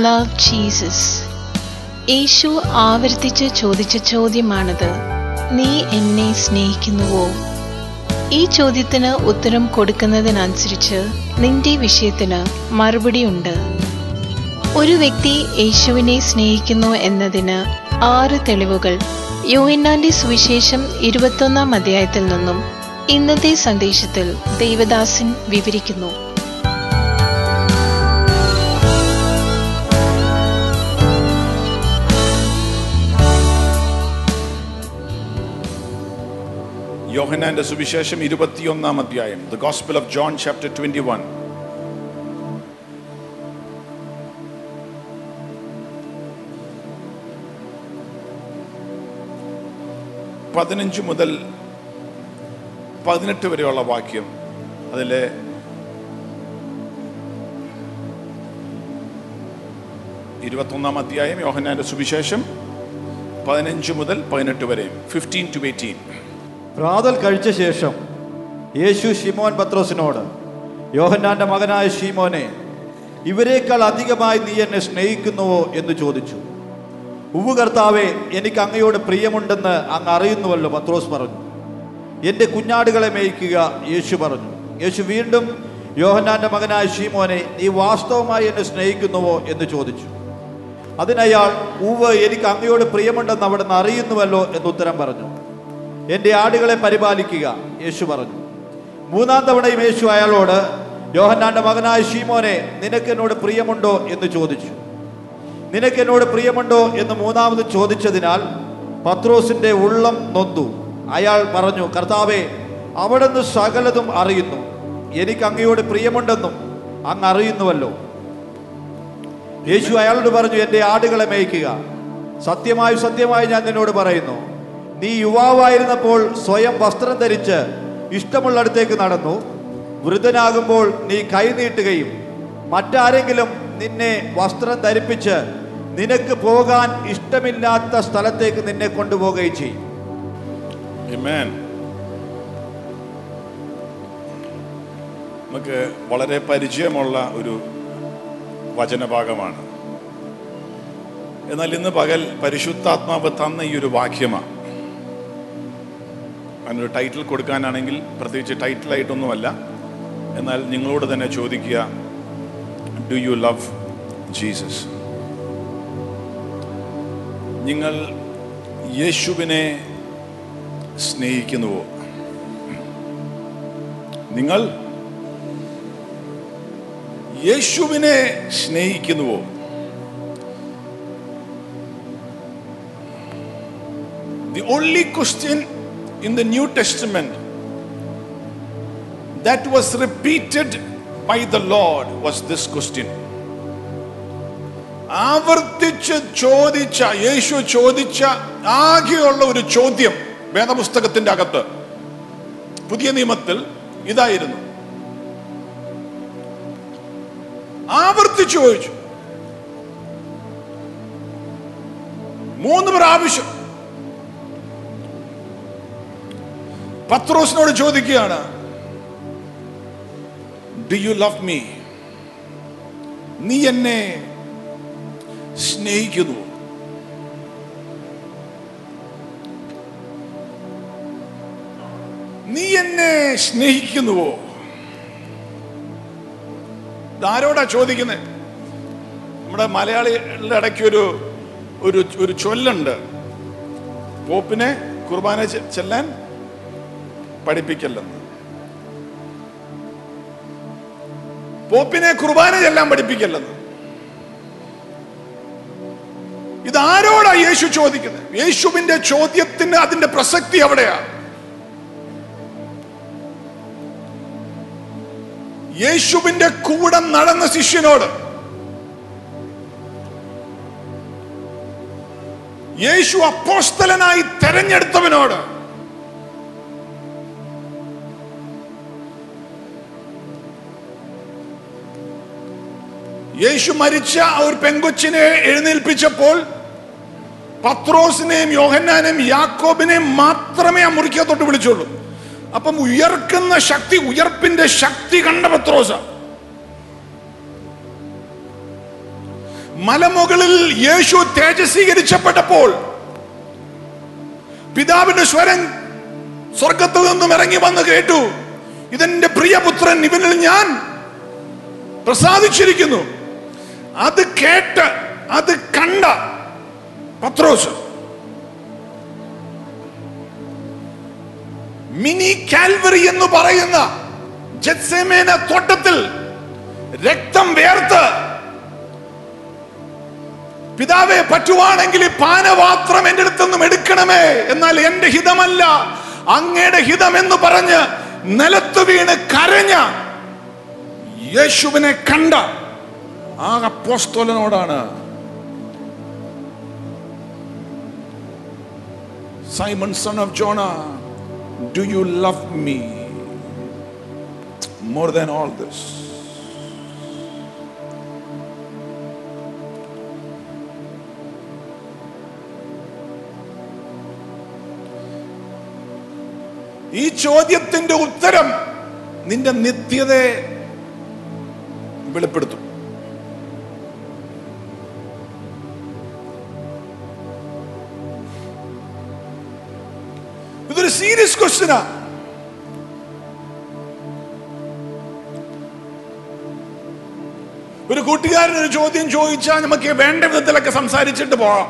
love Jesus? യേശു ആവർത്തിച്ച് ചോദിച്ച ചോദ്യമാണത് നീ എന്നെ സ്നേഹിക്കുന്നുവോ ഈ ചോദ്യത്തിന് ഉത്തരം കൊടുക്കുന്നതിനനുസരിച്ച് നിന്റെ വിഷയത്തിന് മറുപടിയുണ്ട് ഒരു വ്യക്തി യേശുവിനെ സ്നേഹിക്കുന്നു എന്നതിന് ആറ് തെളിവുകൾ യോഹന്നാന്റെ സുവിശേഷം ഇരുപത്തൊന്നാം അധ്യായത്തിൽ നിന്നും ഇന്നത്തെ സന്ദേശത്തിൽ ദേവദാസൻ വിവരിക്കുന്നു യോഹനാന്റെ സുവിശേഷം ഇരുപത്തിയൊന്നാം അധ്യായം the gospel of John chapter twenty one പതിനഞ്ച് മുതൽ പതിനെട്ട് വരെയുള്ള വാക്യം അതിലെ ഇരുപത്തൊന്നാം അധ്യായം യോഹനാന്റെ സുവിശേഷം പതിനഞ്ച് മുതൽ പതിനെട്ട് വരെയും ഫിഫ്റ്റീൻ ടു എയ്റ്റീൻ പ്രാതൽ കഴിച്ച ശേഷം യേശു ഷിമോൻ പത്രോസിനോട് യോഹന്നാന്റെ മകനായ ഷീമോനെ ഇവരെക്കാൾ അധികമായി നീ എന്നെ സ്നേഹിക്കുന്നുവോ എന്ന് ചോദിച്ചു ഉവ്വ് കർത്താവെ എനിക്ക് അങ്ങയോട് പ്രിയമുണ്ടെന്ന് അങ്ങ് അറിയുന്നുവല്ലോ പത്രോസ് പറഞ്ഞു എൻ്റെ കുഞ്ഞാടുകളെ മേയ്ക്കുക യേശു പറഞ്ഞു യേശു വീണ്ടും യോഹന്നാന്റെ മകനായ ഷീമോനെ നീ വാസ്തവമായി എന്നെ സ്നേഹിക്കുന്നുവോ എന്ന് ചോദിച്ചു അതിനയാൾ ഉവ് എനിക്ക് അങ്ങയോട് പ്രിയമുണ്ടെന്ന് അവിടെ നിന്ന് അറിയുന്നുവല്ലോ എന്ന് ഉത്തരം പറഞ്ഞു എൻ്റെ ആടുകളെ പരിപാലിക്കുക യേശു പറഞ്ഞു മൂന്നാം തവണയും യേശു അയാളോട് യോഹന്നാന്റെ മകനായ ഷീമോനെ നിനക്ക് എന്നോട് പ്രിയമുണ്ടോ എന്ന് ചോദിച്ചു നിനക്ക് എന്നോട് പ്രിയമുണ്ടോ എന്ന് മൂന്നാമത് ചോദിച്ചതിനാൽ പത്രോസിന്റെ ഉള്ളം നൊന്തു അയാൾ പറഞ്ഞു കർത്താവെ അവിടുന്ന് സകലതും അറിയുന്നു എനിക്ക് അങ്ങയോട് പ്രിയമുണ്ടെന്നും അങ്ങ് അറിയുന്നുവല്ലോ യേശു അയാളോട് പറഞ്ഞു എൻ്റെ ആടുകളെ മേയ്ക്കുക സത്യമായി സത്യമായി ഞാൻ നിന്നോട് പറയുന്നു നീ യുവാവായിരുന്നപ്പോൾ സ്വയം വസ്ത്രം ധരിച്ച് ഇഷ്ടമുള്ളിടത്തേക്ക് നടന്നു വൃദ്ധനാകുമ്പോൾ നീ കൈനീട്ടുകയും മറ്റാരെങ്കിലും നിന്നെ വസ്ത്രം ധരിപ്പിച്ച് നിനക്ക് പോകാൻ ഇഷ്ടമില്ലാത്ത സ്ഥലത്തേക്ക് നിന്നെ കൊണ്ടുപോവുകയും ചെയ്യും Amen. നമുക്ക് വളരെ പരിചയമുള്ള ഒരു വചനഭാഗമാണ് എന്നാൽ ഇന്ന് പകൽ പരിശുദ്ധാത്മാവ് തന്ന ഈ ഒരു വാക്യമാണ് അതിനൊരു ടൈറ്റിൽ കൊടുക്കാനാണെങ്കിൽ പ്രത്യേകിച്ച് ടൈറ്റിലായിട്ടൊന്നുമല്ല എന്നാൽ നിങ്ങളോട് തന്നെ ചോദിക്കുക ഡു യു ലവ് ജീസസ് നിങ്ങൾ യേശുവിനെ സ്നേഹിക്കുന്നുവോ നിങ്ങൾ യേശുവിനെ സ്നേഹിക്കുന്നുവോ The only question in the New Testament that was repeated by the Lord was this question. ആവർത്തിച്ച് ചോദിച്ച യേശു ചോദിച്ച ആകെയുള്ള ഒരു ചോദ്യം വേദപുസ്തകത്തിന്റെ അകത്ത് പുതിയ നിയമത്തിൽ ഇതായിരുന്നു ആവർത്തിച്ചു ചോദിച്ചു മൂന്ന് പ്രാവശ്യം പത്രോസിനോട് ചോദിക്കുകയാണ് ഡു യു ലവ് മീ നീ എന്നെ സ്നേഹിക്കുന്നു നീ എന്നെ സ്നേഹിക്കുന്നുവോ ഇതാരോടാ ചോദിക്കുന്നത് നമ്മുടെ മലയാളികളുടെ ഇടയ്ക്ക് ഒരു ഒരു ഒരു ചൊല്ലുണ്ട് പോപ്പിനെ കുർബാന ചെ- ചെല്ലാൻ പഠിപ്പിക്കല്ലെന്ന് പോപ്പിനെ കുർബാന ചെല്ലാൻ പഠിപ്പിക്കല്ലെന്ന് ഇതാരോടാ യേശു ചോദിക്കുന്നത് യേശുവിന്റെ ചോദ്യത്തിന് അതിന്റെ പ്രസക്തി അവിടെയാ യേശുവിന്റെ കൂടെ നടന്ന ശിഷ്യനോട് യേശു അപ്പോസ്തലനായി തെരഞ്ഞെടുത്തവനോട് യേശു മരിച്ച ആ ഒരു പെങ്കൊച്ചിനെ എഴുന്നേൽപ്പിച്ചപ്പോൾ പത്രോസിനെയും യോഹന്നാനെയും യാക്കോബിനെയും മാത്രമേ ആ മുറിക്കകത്തോട്ട് വിളിച്ചുള്ളൂ അപ്പം ഉയർക്കുന്ന ശക്തി ഉയർപ്പിന്റെ ശക്തി കണ്ട പത്രോസ മലമുകളിൽ യേശു തേജസ്വീകരിച്ചപ്പെട്ടപ്പോൾ പിതാവിന്റെ സ്വരം സ്വർഗത്തിൽ നിന്നും ഇറങ്ങി വന്ന് കേട്ടു ഇതെന്റെ പ്രിയപുത്രൻ ഇവനിൽ ഞാൻ പ്രസാദിച്ചിരിക്കുന്നു അത് കേട്ട് അത് കണ്ട പത്രോസ് മിനി കാൽവറി എന്ന് പറയുന്ന ജത്സേമേന തോട്ടത്തിൽ രക്തം വേർത്ത് പിതാവെ പറ്റുവാണെങ്കിൽ ഈ പാനപാത്രം എന്റെ അടുത്ത് നിന്നും എടുക്കണമേ എന്നാൽ എന്റെ ഹിതമല്ല അങ്ങയുടെ ഹിതം എന്ന് പറഞ്ഞ് നിലത്ത് വീണ് കരഞ്ഞ യേശുവിനെ കണ്ട ആ അപ്പോസ്തോലനോടാണ് Simon son of Jonas do you love me more than all this ഈ ചോദ്യത്തിന്റെ ഉത്തരം നിന്റെ നിത്യതയെ വെളിപ്പെടുത്തും ഇതൊരു സീരിയസ് ക്വസ്റ്റ്യനാ ഒരു കൂട്ടുകാരൻ ഒരു ചോദ്യം ചോദിച്ചാൽ നമുക്ക് വേണ്ട വിധത്തിലൊക്കെ സംസാരിച്ചിട്ട് പോകാം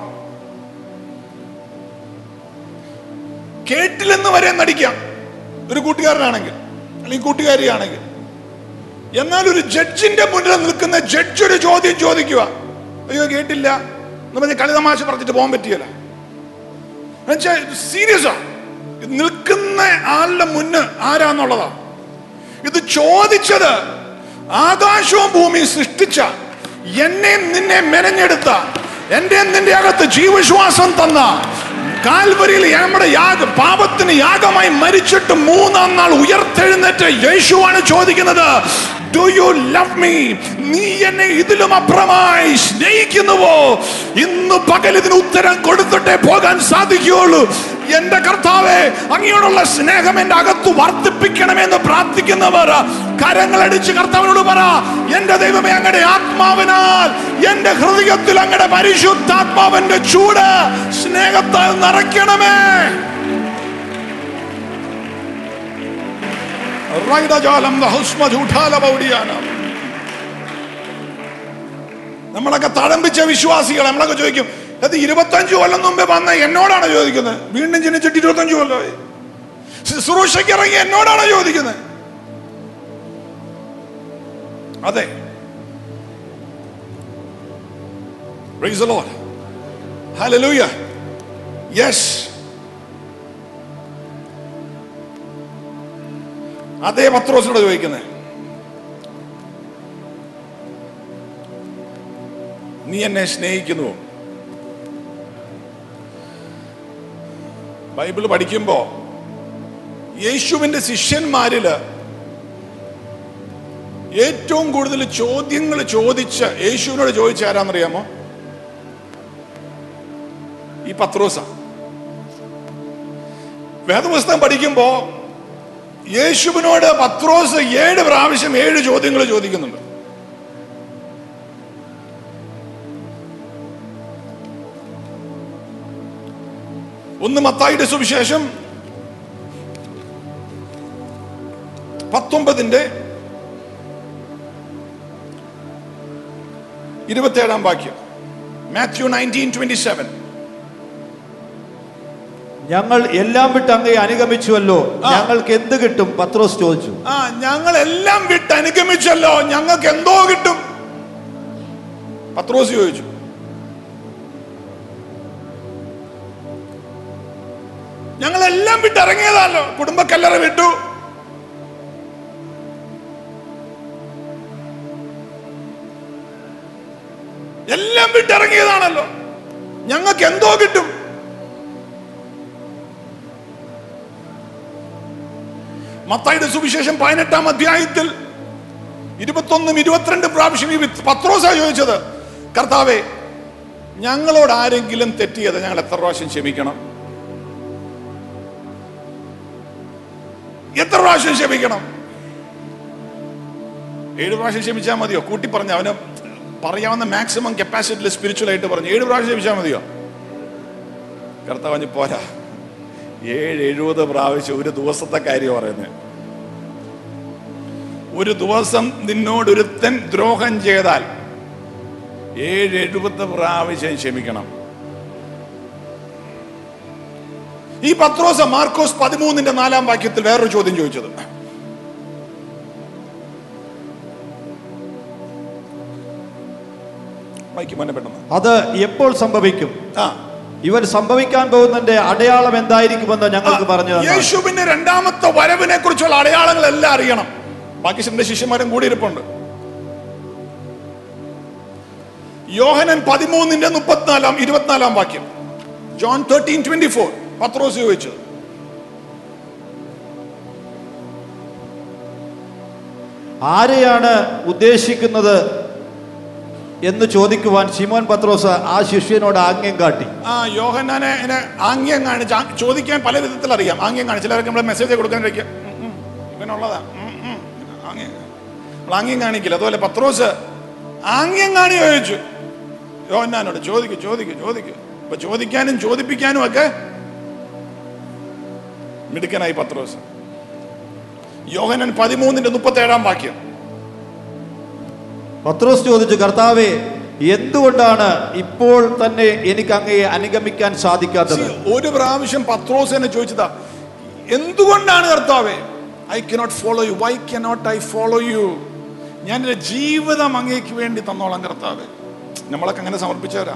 കേട്ടില്ലെന്ന് വരെ നടിക്കാം ഒരു കൂട്ടുകാരനാണെങ്കിൽ അല്ലെങ്കിൽ കൂട്ടുകാരിയാണെങ്കിൽ എന്നാൽ ഒരു ജഡ്ജിന്റെ മുന്നിൽ നിൽക്കുന്ന ജഡ്ജ് ഒരു ചോദ്യം ചോദിക്കുക അയ്യോ കേട്ടില്ല എന്ന് പറഞ്ഞ് കളിതമാശ പറഞ്ഞിട്ട് പോകാൻ പറ്റിയല്ല സീരിയസാ നിൽക്കുന്ന ആളുടെ മുന്ന് ആരാന്നുള്ളതാ ഇത് ചോദിച്ചത് ആകാശവും ഭൂമിയും സൃഷ്ടിച്ച എന്നെ നിന്നെ മെനഞ്ഞെടുത്ത എന്റെ നിന്റെ അകത്ത് ജീവശ്വാസം തന്ന കാൽവരിയിൽ നമ്മുടെ യാഗ പാപത്തിന് യാഗമായി മരിച്ചിട്ട് മൂന്നാം നാൾ ഉയർത്തെഴുന്നേറ്റ് യേശുവാണ് ചോദിക്കുന്നത് ഡു യു ലവ് മീ നീ എന്നെ ഇതിലും അപ്പുറമായി സ്നേഹിക്കുന്നുവോ ഇന്ന് പകൽ ഇതിന് ഉത്തരം കൊടുത്തിട്ടേ പോകാൻ സാധിക്കുകയുള്ളൂ എന്റെ കർത്താവെ അങ്ങയോടുള്ള സ്നേഹം എന്റെ അകത്ത് വർദ്ധിപ്പിക്കണമെന്ന് പ്രാർത്ഥിക്കുന്നവർ കരങ്ങളടിച്ച് കർത്താവിനോട് പറ എന്റെ ദൈവമേ അങ്ങയുടെ ആത്മാവിനാൽ എന്റെ ഹൃദയത്തിൽ അങ്ങയുടെ പരിശുദ്ധാത്മാവിന്റെ ചൂട് സ്നേഹത്താൽ നിറയ്ക്കണമേ റൈഡജാലം ബഹുസ്മജൂഠാലപൗടിയാണ് നമ്മളൊക്കെ തഴമ്പിച്ച വിശ്വാസികൾ നമ്മളൊക്കെ ചോദിക്കും അത് ഇരുപത്തഞ്ചു കൊല്ലം മുമ്പേ വന്ന എന്നോടാണ് ചോദിക്കുന്നത് വീണ്ടും ജനിച്ചിട്ട് ഇരുപത്തഞ്ചു കൊല്ലമായി ശുശ്രൂഷയ്ക്ക് ഇറങ്ങി എന്നോടാണ് ചോദിക്കുന്നത് അതെ Praise the Lord. Hallelujah. Yes. അതേ പത്രോസിനോട് ചോദിക്കുന്നത് നീ എന്നെ സ്നേഹിക്കുന്നു ബൈബിൾ പഠിക്കുമ്പോ യേശുവിന്റെ ശിഷ്യന്മാരില് ഏറ്റവും കൂടുതൽ ചോദ്യങ്ങൾ ചോദിച്ച് യേശുവിനോട് ചോദിച്ച ആരാന്നറിയാമോ ഈ പത്രോസ വേദപുസ്തകം പഠിക്കുമ്പോ യേശുവിനോട് പത്രോസ് ഏഴ് പ്രാവശ്യം ഏഴ് ചോദ്യങ്ങൾ ചോദിക്കുന്നുണ്ട് ഒന്ന് മത്തായിയുടെ സുവിശേഷം പത്തൊമ്പതിന്റെ ഇരുപത്തേഴാം വാക്യം മാത്യു നയൻറ്റീൻ ട്വന്റി സെവൻ ഞങ്ങൾ എല്ലാം വിട്ട് അങ്ങയെ അനുഗമിച്ചുവല്ലോ ആ. ഞങ്ങൾക്ക് എന്ത് കിട്ടും പത്രോസ് ചോദിച്ചു ആ ഞങ്ങൾ എല്ലാം വിട്ട് അനുഗമിച്ചല്ലോ ഞങ്ങൾക്ക് എന്തോ കിട്ടും പത്രോസ് ചോദിച്ചു ഞങ്ങൾ എല്ലാം വിട്ട് ഇറങ്ങിയതല്ലോ കുടുംബക്കല്ലറ വിട്ടു എല്ലാം വിട്ടിറങ്ങിയതാണല്ലോ ഞങ്ങൾക്ക് എന്തോ കിട്ടും മത്തായിയുടെ സുവിശേഷം പതിനെട്ടാം അധ്യായത്തിൽ ഇരുപത്തൊന്നും ഇരുപത്തിരണ്ട് പ്രാവശ്യം ഈ പത്രോസ ചോദിച്ചത് കർത്താവെ ഞങ്ങളോട് ആരെങ്കിലും തെറ്റിയത് ഞങ്ങൾ എത്ര പ്രാവശ്യം ക്ഷമിക്കണം എത്ര പ്രാവശ്യം ക്ഷമിക്കണം ഏഴ് പ്രാവശ്യം ക്ഷമിച്ചാൽ മതിയോ കൂട്ടി പറഞ്ഞ അവന് പറയാവുന്ന മാക്സിമം കപ്പാസിറ്റിയിൽ സ്പിരിച്വൽ ആയിട്ട് പറഞ്ഞു ഏഴ് പ്രാവശ്യം ജപിച്ചാൽ മതിയോ കർത്താവ് പറഞ്ഞു പോരാ ഏഴ് എഴുപത് പ്രാവശ്യം ഒരു ദിവസത്തെ കാര്യം പറയുന്നത് ഒരു ദിവസം നിന്നോട് ഒരുത്തൻ ദ്രോഹം ചെയ്താൽ ഏഴ് എഴുപത് പ്രാവശ്യം ക്ഷമിക്കണം ഈ പത്രോസ് മാർക്കോസ് പതിമൂന്നിന്റെ നാലാം വാക്യത്തിൽ വേറൊരു ചോദ്യം ചോദിച്ചത് വായിക്കും മോനെ പെട്ടെന്ന് അത് എപ്പോൾ സംഭവിക്കും ആ ഇവൻ സംഭവിക്കാൻ പോകുന്നതിന്റെ അടയാളം എന്തായിരിക്കുമെന്ന് ഞങ്ങൾക്ക് പറഞ്ഞു തന്നു യേശുവിന്റെ രണ്ടാമത്തെ വരവിനെ കുറിച്ചുള്ള അടയാളങ്ങളെല്ലാം അറിയണം ബാക്കി എന്റെ ശിഷ്യന്മാരും കൂടി ഇരിപ്പുണ്ട് യോഹനൻ പതിമൂന്നിന്റെ മുപ്പത്തിനാലാം ഇരുപത്തിനാലാം വാക്യം ജോൺ തേർട്ടീൻ ട്വന്റി ഫോർ പത്രോസ് ചോദിച്ചത് ആരെയാണ് ഉദ്ദേശിക്കുന്നത് എന്ന് ചോദിക്കുവാൻ ശിമോൻ പത്രോസ് ആ ശിഷ്യനോട് ആംഗ്യം കാട്ടി ആ യോഹന്നാനെ ഇങ്ങനെ ആംഗ്യം കാണിച്ച് ആ- ചോദിക്കാൻ പല വിധത്തിൽ അറിയാം ആംഗ്യം കാണിച്ച് ചിലരൊക്കെ നമ്മളെ മെസ്സേജ് കൊടുക്കാൻ കഴിക്കുക ഇവനുള്ളതാ ഉം, ഉം. ആംഗ്യം നമ്മൾ ആംഗ്യം കാണിക്കില്ല അതുപോലെ പത്രോസ് ആംഗ്യം കാണി ചോദിച്ചു യോഹന്നാനോട് ചോദിക്കു ചോദിക്കു ചോദിക്കു അപ്പൊ ചോദിക്കാനും ചോദിപ്പിക്കാനും ഒക്കെ മിടുക്കനായി പത്രോസ് യോഹനൻ പതിമൂന്നിന്റെ മുപ്പത്തി ഏഴാം വാക്യം പത്രോസ് ചോദിച്ചു കർത്താവെ എന്തുകൊണ്ടാണ് ഇപ്പോൾ തന്നെ എനിക്ക് അങ്ങയെ അനുഗമിക്കാൻ സാധിക്കാത്തത് See, ഒരു പ്രാവശ്യം പത്രോസ് എന്നെ ചോദിച്ചതാ എന്തുകൊണ്ടാണ് കർത്താവേ I cannot follow you why cannot I follow you ഞാൻ എൻ്റെ ജീവിതം അങ്ങേക്ക് വേണ്ടി തന്നോളാം കർത്താവേ നമ്മളൊക്കെ അങ്ങനെ സമർപ്പിച്ചവരാ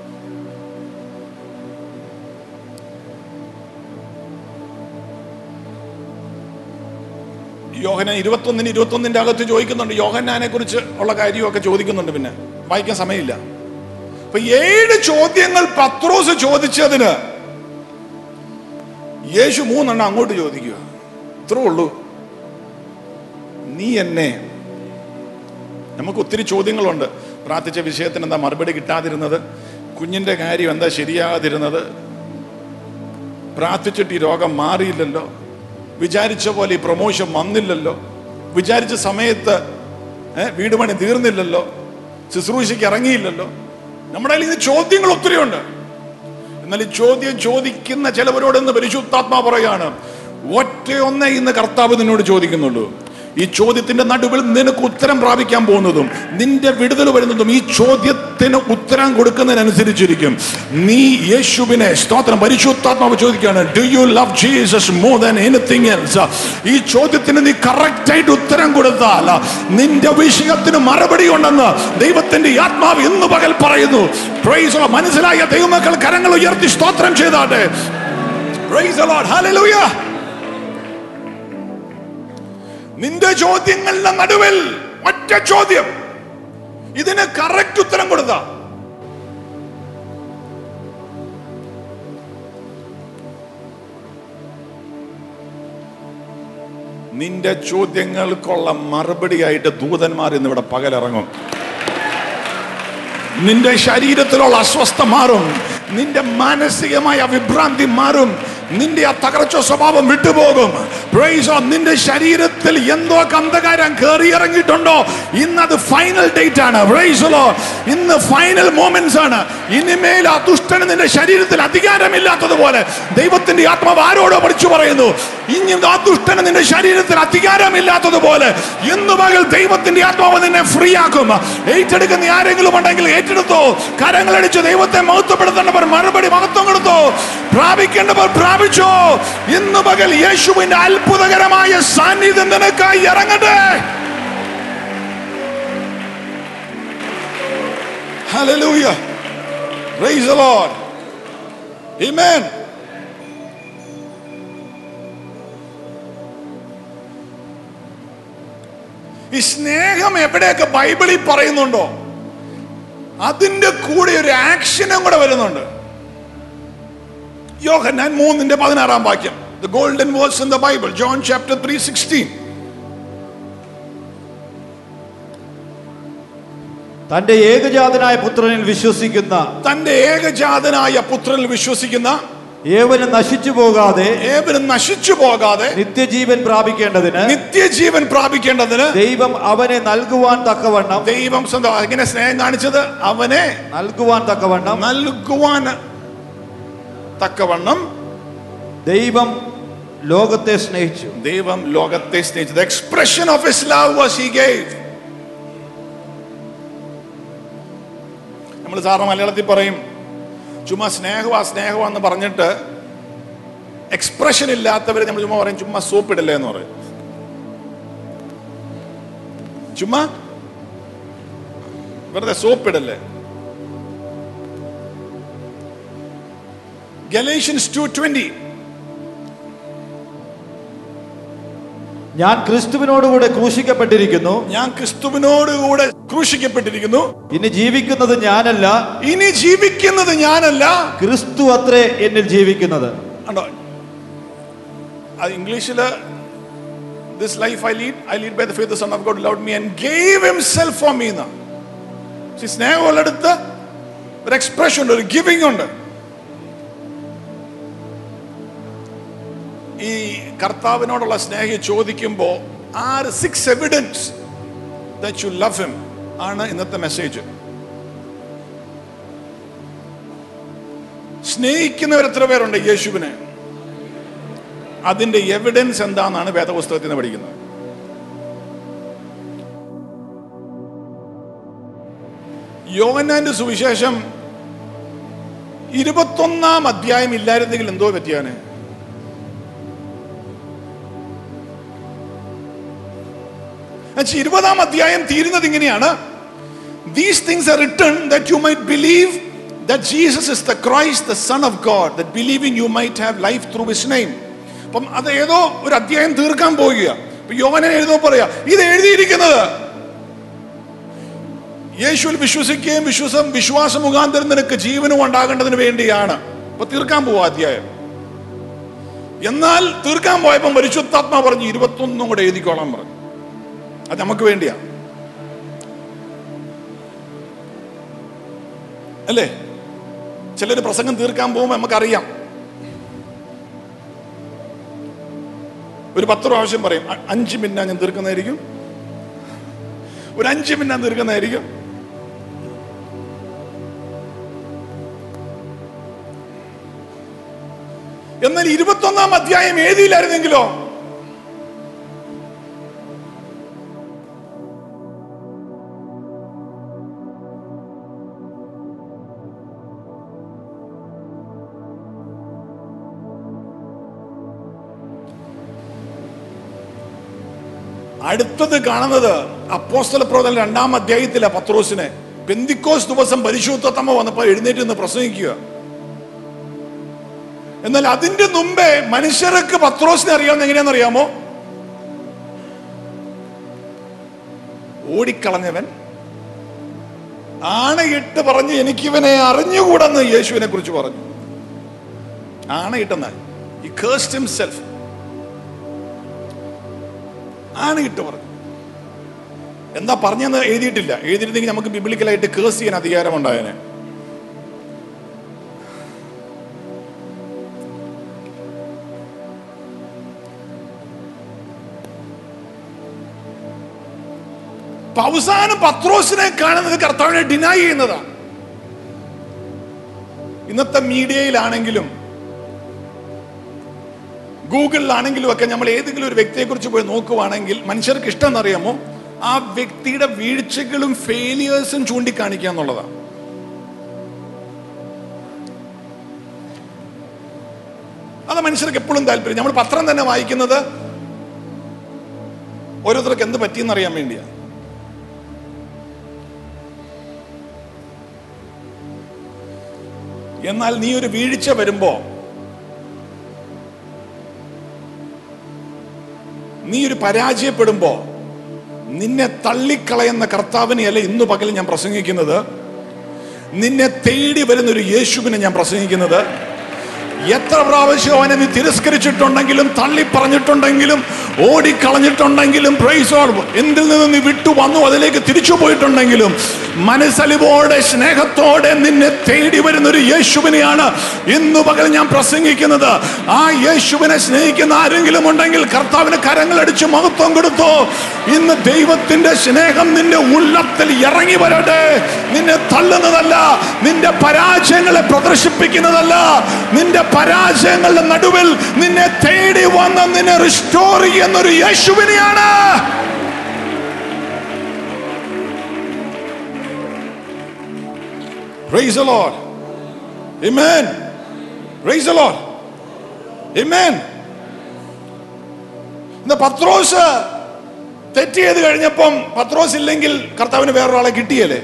യോഹനാൻ ഇരുപത്തൊന്നിന് ഇരുപത്തൊന്നിന്റെ അകത്ത് ചോദിക്കുന്നുണ്ട് യോഹന്നാനെ കുറിച്ച് ഉള്ള കാര്യമൊക്കെ ചോദിക്കുന്നുണ്ട് പിന്നെ വായിക്കാൻ സമയമില്ല അപ്പൊ ഏഴ് ചോദ്യങ്ങൾ പത്രോസ് ചോദിച്ചതിന് യേശു മൂന്നെണ്ണം അങ്ങോട്ട് ചോദിക്കുക ഇത്രേ ഉള്ളൂ നീ എന്നെ നമുക്ക് ഒത്തിരി ചോദ്യങ്ങളുണ്ട് പ്രാർത്ഥിച്ച വിഷയത്തിന് എന്താ മറുപടി കിട്ടാതിരുന്നത് കുഞ്ഞിന്റെ കാര്യം എന്താ ശരിയാകാതിരുന്നത് പ്രാർത്ഥിച്ചിട്ട് ഈ രോഗം മാറിയില്ലല്ലോ വിചാരിച്ച പോലെ ഈ പ്രൊമോഷൻ വന്നില്ലല്ലോ വിചാരിച്ച സമയത്ത് ഏ, വീട് പണി തീർന്നില്ലല്ലോ ശുശ്രൂഷയ്ക്ക് ഇറങ്ങിയില്ലല്ലോ നമ്മുടെ കയ്യിൽ ഇന്ന് ചോദ്യങ്ങൾ ഒത്തിരിയുണ്ട് എന്നാൽ ഈ ചോദ്യം ചോദിക്കുന്ന ചിലവരോട് ഇന്ന് പരിശുദ്ധാത്മാ പറയാണ് ഒറ്റയൊന്നേ ഇന്ന് കർത്താവ് നിന്നോട് ചോദിക്കുന്നുള്ളൂ ഈ ചോദ്യത്തിന്റെ നടുവിൽ നിനക്ക് ഉത്തരം പ്രാപിക്കാൻ പോകുന്നതും നിന്റെ വിടുതൽ വരുന്നതും ഈ ചോദ്യത്തിന് ഉത്തരം കൊടുക്കുന്നതിനനുസരിച്ചിരിക്കും നീ യേശുവിനെ സ്തോത്രം പരിശുദ്ധാത്മാവ് ചോദിക്കുകയാണ് do you love Jesus more than anything else ഈ ചോദ്യത്തിന് നീ കറക്റ്റ് ആയിട്ട് ഉത്തരം കൊടുത്താൽ നിന്റെ വിഷയത്തിന് മറുപടി ഉണ്ടെന്ന് ദൈവത്തിന്റെ ഈ ആത്മാവ് ഇന്ന് പകൽ പറയുന്നു Praise the Lord. മനസ്സിലായ ദൈവമക്കൾ കരങ്ങൾ ഉയർത്തി സ്തോത്രം ചെയ്താട്ടെ Praise the Lord. Hallelujah. നിന്റെ ചോദ്യങ്ങളുടെ നടുവിൽ ഒറ്റ ചോദ്യം ഇതിന് കറക്റ്റ് ഉത്തരം കൊടുത്ത നിന്റെ ചോദ്യങ്ങൾക്കുള്ള മറുപടിയായിട്ട് ദൂതന്മാർ ഇന്നിവിടെ പകലിറങ്ങും നിന്റെ ശരീരത്തിലുള്ള അസ്വസ്ഥ മാറും നിന്റെ മാനസികമായ വിഭ്രാന്തി മാറും നിന്റെ ആ തകർച്ച സ്വഭാവം വിട്ടുപോകും Praise God. നിന്റെ ശരീരത്തിൽ എന്തോ അന്ധകാരം കയറി ഇറങ്ങിയിട്ടുണ്ടോ ഇന്ന് അത് ഫൈനൽ ഡേറ്റ് ആണ് Praise the Lord. ഇന്ന് ഫൈനൽ മോമെന്റ്സ് ആണ് ഇനിമേൽ ആ ദുഷ്ടന് നിന്റെ ശരീരത്തിൽ അധികാരമില്ലാത്തതുപോലെ ദൈവത്തിന്റെ ആത്മാവ് ആരോടോ പഠിച്ചു പറയുന്നു ഇനി ആ ദുഷ്ടന് നിന്റെ ശരീരത്തിൽ അധികാരമില്ലാത്തതുപോലെ ഇന്ന് പകൽ ദൈവത്തിന്റെ ആത്മാവ് നിന്നെ ഫ്രീ ആക്കും ഏറ്റെടുക്കുന്ന ആരെങ്കിലും ഉണ്ടെങ്കിൽ ഏറ്റെടുത്തോ കരങ്ങളടിച്ച് ദൈവത്തെ മഹത്വപ്പെടുത്തേണ്ടവർ മറുപടി മഹത്വം കൊടുത്തോ പ്രാപിക്കേണ്ടവർ പ്രാപിച്ചോ ഇന്ന് പകൽ യേശുവിന്റെ അത്ഭുതകരമായ സാന്നിധ്യം നിനക്കായി ഇറങ്ങട്ടെ Hallelujah. Praise the Lord. Amen. ഈ സ്നേഹം എവിടെയൊക്കെ ബൈബിളിൽ പറയുന്നുണ്ടോ അതിന്റെ കൂടെ ഒരു ആക്ഷനും കൂടെ വരുന്നുണ്ട് യോഹന്നാൻ മൂന്നിന്റെ പതിനാറാം വാക്യം the golden verse in the Bible John chapter three sixteen തന്റെ ഏകജാതനായ പുത്രനിൽ വിശ്വസിക്കുന്ന തന്റെ ഏകജാതനായ പുത്രനിൽ വിശ്വസിക്കുന്ന ഏവനും നശിച്ചു പോകാതെ ഏവരും നശിച്ചു പോകാതെ നിത്യജീവൻ പ്രാപിക്കേണ്ടതിന് നിത്യജീവൻ പ്രാപിക്കേണ്ടതിന് ദൈവം അവനെ നൽകുവാൻ തക്കവണ്ണം ദൈവം സ്വന്തം എങ്ങനെ സ്നേഹം കാണിച്ചത് അവനെ നൽകുവാൻ തക്കവണ്ണം നൽകുവാൻ തക്കവണ്ണം ദൈവം ലോകത്തെ സ്നേഹിച്ചു ദൈവം ലോകത്തെ സ്നേഹിച്ചത് expression of his love was he gave നമ്മൾ സാറിന് മലയാളത്തിൽ പറയും ചുമ്മാ സ്നേഹമാ സ്നേഹമാ എന്ന് പറഞ്ഞിട്ട് എക്സ്പ്രഷൻ ഇല്ലാത്തവരെ നമ്മൾ ചുമ്മാ പറയും ചുമ്മാ സോപ്പ് ഇടല്ലേ എന്ന് പറയും ചുമ്മാ വെറുതെ സോപ്പ് ഇടല്ലേ ഗലേഷ്യൻസ് ടു ട്വന്റി ഞാൻ ക്രിസ്തുവിനോടുകൂടെ ക്രൂശിക്കപ്പെട്ടിരിക്കുന്നു ഞാൻ ക്രിസ്തുവിനോടുകൂടെ ക്രൂശിക്കപ്പെട്ടിരിക്കുന്നു ഇനി ജീവിക്കുന്നത് ഞാനല്ല ഇനി ജീവിക്കുന്നത് ഞാനല്ല ക്രിസ്തു അത്രേ എന്നിൽ ജീവിക്കുന്നത് ഉണ്ടോ അത് ഇംഗ്ലീഷില് this life I lead I lead by the faith son of God love me and gave himself for me എന്ന സ്നേഹമുള്ളടുത്ത് ഒരു എക്സ്പ്രഷൻ ഉണ്ട് ഒരു ഗിവിംഗ് ഉണ്ട് ഈ കർത്താവിനോടുള്ള സ്നേഹം ചോദിക്കുമ്പോൾ ആറ് six evidence that you love him ആണ് ഇന്നത്തെ മെസ്സേജ് സ്നേഹിക്കുന്നവർ എത്ര പേരുണ്ട് യേശുവിനെ അതിന്റെ എവിഡൻസ് എന്താണെന്നാണ് വേദപുസ്തകത്തിൽ നിന്ന് പഠിക്കുന്നത് യോഹന്നാന്റെ സുവിശേഷം ഇരുപത്തൊന്നാം അധ്യായം ഇല്ലായിരുന്നെങ്കിൽ എന്തോ പറ്റിയാന് എന്നുവെച്ചാൽ ഇരുപതാം അധ്യായം തീരുന്നത് ഇങ്ങനെയാണ് these things are written that you might believe that Jesus is the Christ the son of God that believing you might have life through his name അപ്പം അത് ഏതോ ഒരു അധ്യായം തീർക്കാൻ പോവുക അപ്പൊ യോവനെ എഴുതോ പറയാ ഇത് എഴുതിയിരിക്കുന്നത് യേശുവിൽ വിശ്വസിക്കുകയും വിശ്വാസം വിശ്വാസ മുഖാന്തരം നിനക്ക് ജീവനും ഉണ്ടാകേണ്ടതിന് വേണ്ടിയാണ് അപ്പൊ തീർക്കാൻ പോവാ അധ്യായം എന്നാൽ തീർക്കാൻ പോയപ്പോൾ പരിശുദ്ധാത്മാ പറഞ്ഞു ഇരുപത്തൊന്നും കൂടെ എഴുതിക്കോളാൻ പറഞ്ഞു അത് നമുക്ക് വേണ്ടിയാ അല്ലേ ചിലര് പ്രസംഗം തീർക്കാൻ പോകുമ്പോൾ നമുക്കറിയാം ഒരു പത്ത് പ്രാവശ്യം പറയും അ- അഞ്ച് മിനിറ്റ് ഞാൻ തീർക്കുന്നതായിരിക്കും ഒരു അഞ്ച് മിനിറ്റ് ഞാൻ തീർക്കുന്നതായിരിക്കും എന്നാൽ ഇരുപത്തൊന്നാം അധ്യായം എഴുതിയില്ലായിരുന്നെങ്കിലോ അടുത്തത് കാണുന്നത് അപ്പോസ്തല പ്രവർത്തനം രണ്ടാം അധ്യായത്തിലെ പത്രോസിനെ പെന്തിക്കോസ് ദിവസം പരിശുദ്ധത്തമ്മ വന്നപ്പോൾ എഴുന്നേറ്റ് നിന്ന് പ്രസംഗിക്കുക എന്നാൽ അതിന്റെ മുമ്പേ മനുഷ്യർക്ക് പത്രോസിനെ അറിയാവുന്ന എങ്ങനെയാണെന്ന് അറിയാമോ ഓടിക്കളഞ്ഞവൻ ആണയിട്ട് പറഞ്ഞ് എനിക്കിവനെ അറിഞ്ഞുകൂടെന്ന് യേശുവിനെ കുറിച്ച് പറഞ്ഞു ആണയിട്ടെന്നാൽ ഈ കേസ്റ്റ് ഹിംസെൽഫ് ആണയിട്ട് പറഞ്ഞു എന്താ പറഞ്ഞെന്ന് എഴുതിയിട്ടില്ല എഴുതിയിരുന്നെങ്കിൽ നമുക്ക് ബിബിളിക്കലായിട്ട് കേസ് ചെയ്യാൻ അധികാരമുണ്ടായേനെ അപ്പൊ അവസാനം പത്രോസിനെ കാണുന്നത് കർത്താവിനെ ഡിനൈ ചെയ്യുന്നതാണ് ഇന്നത്തെ മീഡിയയിലാണെങ്കിലും ഗൂഗിളിലാണെങ്കിലും ഒക്കെ നമ്മൾ ഏതെങ്കിലും ഒരു വ്യക്തിയെ കുറിച്ച് പോയി നോക്കുവാണെങ്കിൽ മനുഷ്യർക്ക് ഇഷ്ടം എന്നറിയാമോ ആ വ്യക്തിയുടെ വീഴ്ചകളും ഫെയിലിയേഴ്സും ചൂണ്ടിക്കാണിക്കുക എന്നുള്ളതാണ് അത് മനുഷ്യർക്ക് എപ്പോഴും താല്പര്യം നമ്മൾ പത്രം തന്നെ വായിക്കുന്നത് ഓരോരുത്തർക്ക് എന്ത് പറ്റിയെന്ന് അറിയാൻ വേണ്ടിയാ എന്നാൽ നീ ഒരു വീഴ്ച വരുമ്പോ നീ ഒരു പരാജയപ്പെടുമ്പോ നിന്നെ തള്ളിക്കളയുന്ന കർത്താവിനെയല്ല ഇന്ന് പകൽ ഞാൻ പ്രസംഗിക്കുന്നത് നിന്നെ തേടി വരുന്ന ഒരു യേശുവിനെ ഞാൻ പ്രസംഗിക്കുന്നത് എത്ര പ്രാവശ്യം അവനെ നീ തിരസ്കരിച്ചിട്ടുണ്ടെങ്കിലും തള്ളി പറഞ്ഞിട്ടുണ്ടെങ്കിലും ഓടിക്കളഞ്ഞിട്ടുണ്ടെങ്കിലും പ്രൈസ് എന്തിൽ നിന്ന് നീ വിട്ടു വന്നു അതിലേക്ക് തിരിച്ചു പോയിട്ടുണ്ടെങ്കിലും മനസ്സലിവോടെ സ്നേഹത്തോടെ നിന്നെ തേടി വരുന്ന ഒരു യേശുവിനെയാണ് ഇന്ന് പകൽ ഞാൻ പ്രസംഗിക്കുന്നത് ആ യേശുവിനെ സ്നേഹിക്കുന്ന ആരെങ്കിലും ഉണ്ടെങ്കിൽ കർത്താവിന് കരങ്ങളടിച്ച് മഹത്വം കൊടുത്തോ ഇന്ന് ദൈവത്തിന്റെ സ്നേഹം നിന്റെ ഉള്ളത്തിൽ ഇറങ്ങി വരട്ടെ നിന്നെ തള്ളുന്നതല്ല നിന്റെ പരാജയങ്ങളെ പ്രദർശിപ്പിക്കുന്നതല്ല നിന്റെ പരാജയങ്ങളുടെ നടുവിൽ നിന്നെ തേടി വന്ന് നിന്നെ റിസ്റ്റോർ ചെയ്യുന്ന ഒരു യേശുവിനെയാണ് Praise the Lord. Amen. Praise the Lord. Amen. ഇന്ന് പത്രോസ് തെറ്റ് ചെയ്ത് കഴിഞ്ഞപ്പം പത്രോസ് ഇല്ലെങ്കിൽ കർത്താവിന് വേറൊരാളെ കിട്ടിയല്ലേ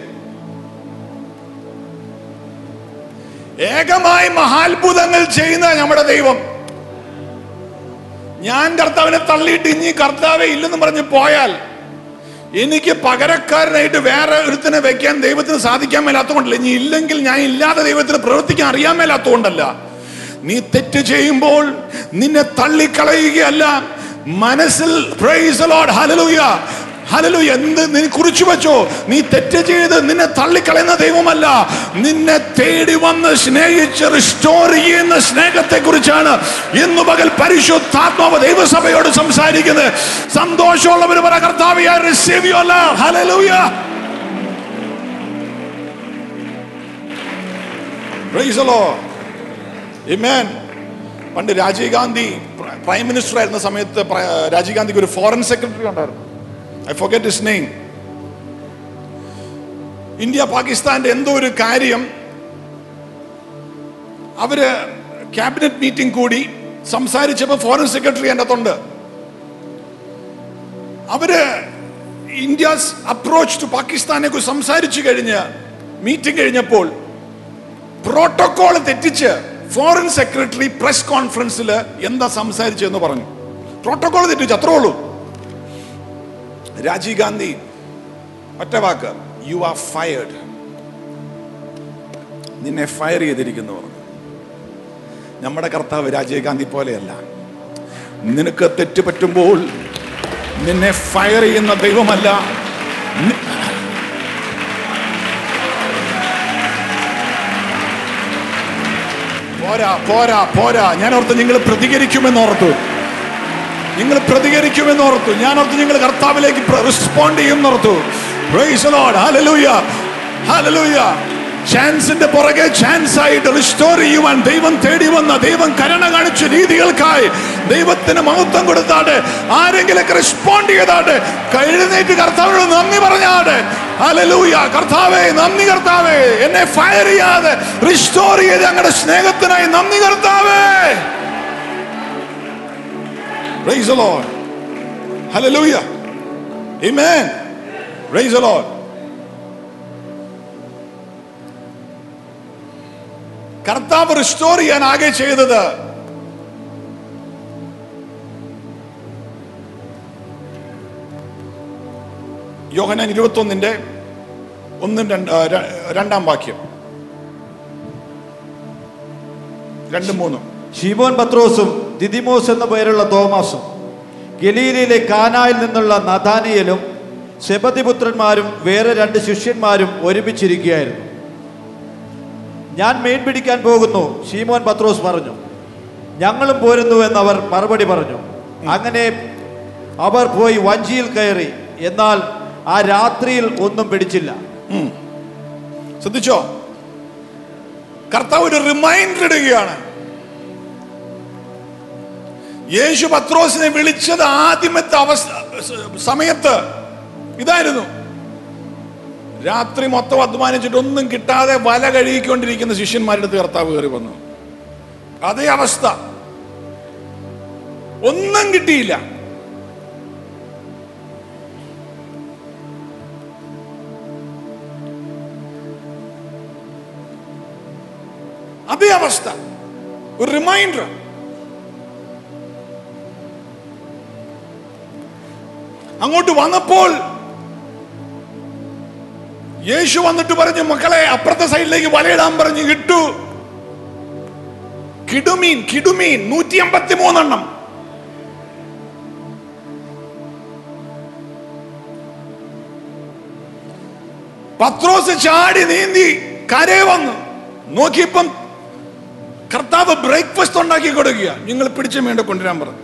ഏകമായി മഹാത്ഭുതങ്ങൾ ചെയ്യുന്ന നമ്മുടെ ദൈവം ഞാൻ കർത്താവിനെ തള്ളിയിട്ട് ഇനി കർത്താവെ ഇല്ലെന്ന് പറഞ്ഞ് പോയാൽ എനിക്ക് പകരക്കാരനായിട്ട് വേറെ ഒരുത്തിനെ വെക്കാൻ ദൈവത്തിന് സാധിക്കാൻ മേലാത്തതുകൊണ്ടല്ല ഇനി ഇല്ലെങ്കിൽ ഞാൻ ഇല്ലാതെ ദൈവത്തിന് പ്രവർത്തിക്കാൻ അറിയാൻ മേലാത്തതുകൊണ്ടല്ല നീ തെറ്റ് ചെയ്യുമ്പോൾ നിന്നെ തള്ളിക്കളയുകയല്ല മനസ്സിൽ പ്രൈസ് ലോഡ് ഹലലൂയ ഹലലൂയ എന്ത് നീ കുറിച്ചു വെച്ചോ നീ തെറ്റ് ചെയ്ത് നിന്നെ തള്ളിക്കളയുന്ന ദൈവമല്ല നിന്നെ തേടി വന്ന് സ്നേഹിച്ച് റിസ്റ്റോർ ചെയ്യുന്ന സ്നേഹത്തെ കുറിച്ചാണ് ഇന്നു പകൽ പരിശുദ്ധാത്മാവ് ദൈവസഭയോട് സംസാരിക്കുന്നത് സന്തോഷമുള്ളവർ പറ കർത്താവ് receive your love hallelujah Praise the Lord. Amen. പണ്ട് രാജീവ് ഗാന്ധി പ്രൈം മിനിസ്റ്റർ ആയിരുന്ന സമയത്ത് പ്ര- രാജീവ് ഗാന്ധിക്ക് ഒരു ഫോറിൻ സെക്രട്ടറി ഉണ്ടായിരുന്നു I forget his name India പാകിസ്ഥാന്റെ എന്തോ ഒരു കാര്യം അവര് ക്യാബിനറ്റ് മീറ്റിംഗ് കൂടി സംസാരിച്ചപ്പോൾ ഫോറിൻ സെക്രട്ടറി എൻ്റെ അകത്തുണ്ട് അവര് ഇന്ത്യസ് അപ്രോച്ച് ടു പാകിസ്ഥാനെ കുറിച്ച് സംസാരിച്ചു കഴിഞ്ഞ് മീറ്റിംഗ് കഴിഞ്ഞപ്പോൾ പ്രോട്ടോകോൾ തെറ്റിച്ച് ഫോറിൻ സെക്രട്ടറി പ്രസ് കോൺഫറൻസിൽ എന്താ സംസാരിച്ചെന്ന് പറഞ്ഞു പ്രോട്ടോകോൾ തെറ്റിച്ച് അത്രേ ഉള്ളൂ രാജീവ് ഗാന്ധി ഒറ്റ വാക്ക് യു ആർ ഫയർഡ് നിന്നെ ഫയർ ചെയ്തിരിക്കുന്നു പറഞ്ഞു നമ്മുടെ കർത്താവ് രാജീവ് ഗാന്ധി പോലെയല്ല നിനക്ക് തെറ്റ് പറ്റുമ്പോൾ നിന്നെ ഫയർ ചെയ്യുന്ന ദൈവമല്ല നി- പോരാ പോരാ പോരാ ഞാൻ ഓർത്ത് നിങ്ങൾ പ്രതികരിക്കുമെന്ന് ഓർത്തു നിങ്ങൾ പ്രതികരിക്കുമെന്ന് ഓർത്തു ഞാൻ ഓർത്ത് നിങ്ങൾ കർത്താവിലേക്ക് റെസ്പോണ്ട് ചെയ്യുമെന്ന് ഓർത്തു Praise the Lord. Hallelujah. Hallelujah. ചാൻസിന്റെ പുറകെ ചാൻസ് ആയിട്ട് റിസ്റ്റോർ ചെയ്യുവാൻ ദൈവം തേടി വന്ന ദൈവം കരുണ കാണിച്ച രീതികൾക്കായി ദൈവത്തിന് മഹത്വം കൊടുത്താട്ടെ ആരെങ്കിലൊക്കെ റെസ്പോണ്ട് ചെയ്താട്ടെ എഴുന്നേറ്റ് കർത്താവിനോട് നന്ദി പറഞ്ഞാട്ടെ ഹലലൂയ കർത്താവേ നന്ദി കർത്താവേ എന്നെ ഫയർ ചെയ്യാതെ റിസ്റ്റോർ ചെയ്ത് ഞങ്ങളുടെ സ്നേഹത്തിനായി നന്ദി കർത്താവേ Praise the Lord. Hallelujah. Amen. Praise the Lord. കർത്താവ് റിസ്റ്റോർ ചെയ്യാൻ ആകെ ചെയ്തത് യോഹനാൻ ഇരുപത്തൊന്നിന്റെ ഒന്നും രണ്ട് ആ, ര- രണ്ടാം വാക്യം രണ്ടും മൂന്നും ഷീമോൻ പത്രോസും ദിദിമോസ് എന്ന പേരുള്ള തോമാസും ഗലീലയിലെ കാനായിൽ നിന്നുള്ള നഥാനിയലും സെബതിപുത്രന്മാരും വേറെ രണ്ട് ശിഷ്യന്മാരും ഒരുമിച്ചിരിക്കുകയായിരുന്നു ഞാൻ മീൻ പിടിക്കാൻ പോകുന്നു ഷീമോൻ പത്രോസ് പറഞ്ഞു ഞങ്ങളും പോരുന്നു എന്നവർ മറുപടി പറഞ്ഞു അങ്ങനെ അവർ പോയി വഞ്ചിയിൽ കയറി എന്നാൽ ആ രാത്രിയിൽ ഒന്നും പിടിച്ചില്ല ശ്രദ്ധിച്ചോ കർത്താവ് ഒരു റിമൈൻഡർ ഇടുകയാണ് യേശു പത്രോസിനെ വിളിച്ചത് ആദ്യമത്തെ അവസ്ഥ സമയത്ത് ഇതായിരുന്നു രാത്രി മൊത്തം അധ്വാനിച്ചിട്ട് ഒന്നും കിട്ടാതെ വല കഴുകിക്കൊണ്ടിരിക്കുന്ന ശിഷ്യന്മാരുടെ അടുത്ത് കർത്താവ് കയറി വന്നു അതേ അവസ്ഥ ഒന്നും കിട്ടിയില്ല അതേ അവസ്ഥ ഒരു റിമൈൻഡർ അങ്ങോട്ട് വന്നപ്പോൾ യേശു വന്നിട്ട് പറഞ്ഞു മക്കളെ അപ്പുറത്തെ സൈഡിലേക്ക് വലയിടാൻ പറഞ്ഞു ഇട്ടു കിടുമീൻ കിടുമീൻ നൂറ്റി അമ്പത്തി മൂന്നെണ്ണം പത്രോസ് ചാടി നീന്തി കരയെ വന്നു നോക്കിയപ്പം കർത്താവ് ബ്രേക്ക്ഫാസ്റ്റ് ഉണ്ടാക്കി കൊടുക്കുക നിങ്ങൾ പിടിച്ചു വേണ്ട കൊണ്ടുവരാൻ പറഞ്ഞു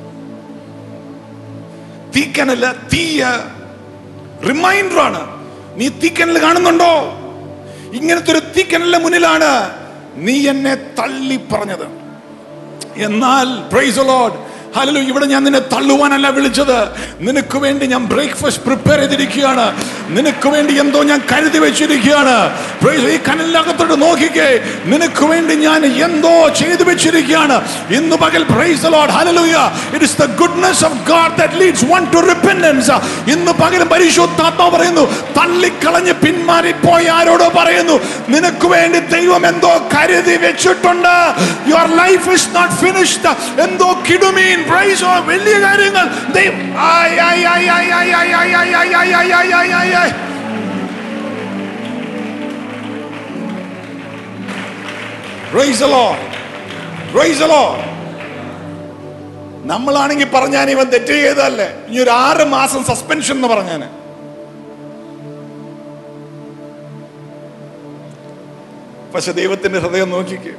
തീക്കനല്ല തീയ റിമൈൻഡർ ആണ് നീ തീക്കനൽ കാണുന്നുണ്ടോ ഇങ്ങനത്തെ ഒരു തീക്കനലിന്റെ മുന്നിലാണ് നീ എന്നെ തള്ളി പറഞ്ഞത് എന്നാൽ പ്രൈസ് ലോഡ് ഹലോ ഇവിടെ ഞാൻ നിന്നെ തള്ളുവാനല്ല വിളിച്ചത് നിനക്ക് വേണ്ടി ഞാൻ ബ്രേക്ക്ഫാസ്റ്റ് പ്രിപ്പയർ ചെയ്തിരിക്കുകയാണ് നിനക്ക് വേണ്ടി എന്തോ ഞാൻ കരുതി വെച്ചിരിക്കുകയാണ് Praise ഈ കനലിനകത്തോട്ട് നോക്കിക്കേ നിനക്ക് വേണ്ടി ഞാൻ എന്തോ ചെയ്തു വെച്ചിരിക്കുകയാണ് ഇന്ന് പകൽ praise Lord hallelujah it is the goodness of God that leads one to repentance ഇന്ന് പകൽ പരിശുദ്ധാത്മാവ് പറയുന്നു തള്ളിക്കളഞ്ഞ് പിന്മാറിപ്പോയി ആരോടോ പറയുന്നു നിനക്ക് വേണ്ടി ദൈവം എന്തോ കരുതി വെച്ചിട്ടുണ്ട് your life is not finished എന്തോ കിടുമീൻ പ്രൈസ് വലിയ കാര്യങ്ങൾ ദൈവം ആയ് ആയ് ആയ് ആയ് ആയ് ആയ് ആയ് ആയ് ആയ് ആയ് ആയ് ആയ് ആയ് ആയ് ആയ് Praise the Lord. Praise the Lord. നമ്മളാണെങ്കിൽ പറഞ്ഞാൻ ഇവൻ തെറ്റ് ചെയ്തല്ലേ ഇനി ഒരു ആറ് മാസം സസ്പെൻഷൻ എന്ന് പറഞ്ഞാന് പക്ഷെ ദൈവത്തിന്റെ ഹൃദയം നോക്കിക്ക്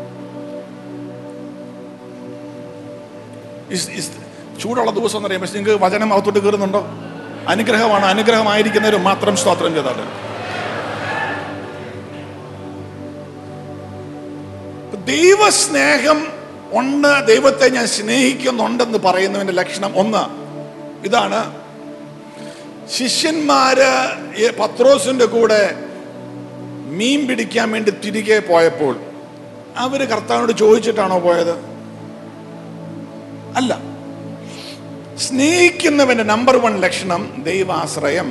ഇസ്- ഇസ് ചൂടുള്ള ദിവസം എന്ന് പറയുമ്പോൾ നിങ്ങൾക്ക് വചനം അകത്തോട്ട് കയറുന്നുണ്ടോ അനുഗ്രഹമാണ് അനുഗ്രഹമായിരിക്കുന്നവരും മാത്രം സ്തോത്രം ചെയ്താല് ദൈവസ്നേഹം ഉണ്ട് ദൈവത്തെ ഞാൻ സ്നേഹിക്കുന്നുണ്ടെന്ന് പറയുന്നതിന്റെ ലക്ഷണം ഒന്ന് ഇതാണ് ശിഷ്യന്മാര് ഈ പത്രോസിന്റെ കൂടെ മീൻ പിടിക്കാൻ വേണ്ടി തിരികെ പോയപ്പോൾ അവര് കർത്താവിനോട് ചോദിച്ചിട്ടാണോ പോയത് അല്ല സ്നേഹിക്കുന്നവന്റെ നമ്പർ വൺ ലക്ഷണം ദൈവാശ്രയം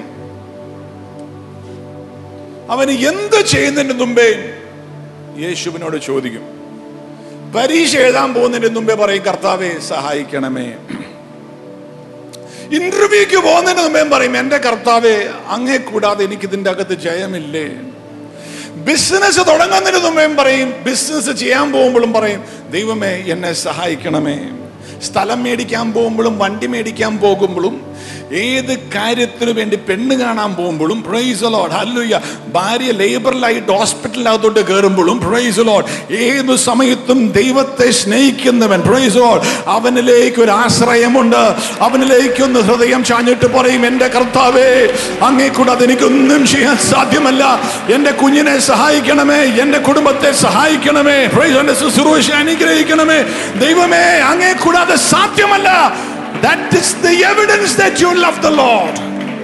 അവന് എന്ത് ചെയ്യുന്നതിന് മുമ്പേ യേശുവിനോട് ചോദിക്കും പരീക്ഷ എഴുതാൻ പോകുന്നതിന് മുമ്പേ പറയും കർത്താവെ സഹായിക്കണമേ ഇന്റർവ്യൂക്ക് പോകുന്നതിന് മുമ്പേ പറയും എന്റെ കർത്താവെ അങ്ങേ കൂടാതെ എനിക്ക് ഇതിന്റെ അകത്ത് ജയമില്ലേ ബിസിനസ് തുടങ്ങുന്നതിന് മുമ്പേ പറയും ബിസിനസ് ചെയ്യാൻ പോകുമ്പോഴും പറയും ദൈവമേ എന്നെ സഹായിക്കണമേ സ്ഥലം മേടിക്കാൻ പോകുമ്പോഴും വണ്ടി മേടിക്കാൻ പോകുമ്പോഴും ഏത് കാര്യത്തിനു വേണ്ടി പെണ്ണ് കാണാൻ പോകുമ്പോഴും പ്രൈസ് ലോഡ് ഹല്ലുയ്യ ഭാര്യ ലേബറിലായിട്ട് ഹോസ്പിറ്റലിനകത്തോട്ട് കയറുമ്പോഴും പ്രൈസ് ലോഡ് ഏത് സമയത്തും ദൈവത്തെ സ്നേഹിക്കുന്നവൻ പ്രൈസ് ലോഡ് അവനിലേക്ക് ഒരു ആശ്രയമുണ്ട് അവനിലേക്ക് ഒന്ന് ഹൃദയം ചാഞ്ഞിട്ട് പറയും എൻ്റെ കർത്താവേ അങ്ങേ കൂടാതെ എനിക്കൊന്നും ചെയ്യാൻ സാധ്യമല്ല എൻ്റെ കുഞ്ഞിനെ സഹായിക്കണമേ എൻ്റെ കുടുംബത്തെ സഹായിക്കണമേ പ്രൈസ് എൻ്റെ ശുശ്രൂഷ അനുഗ്രഹിക്കണമേ ദൈവമേ അങ്ങേ കൂടാതെ സാധ്യമല്ല that is the evidence that you love the Lord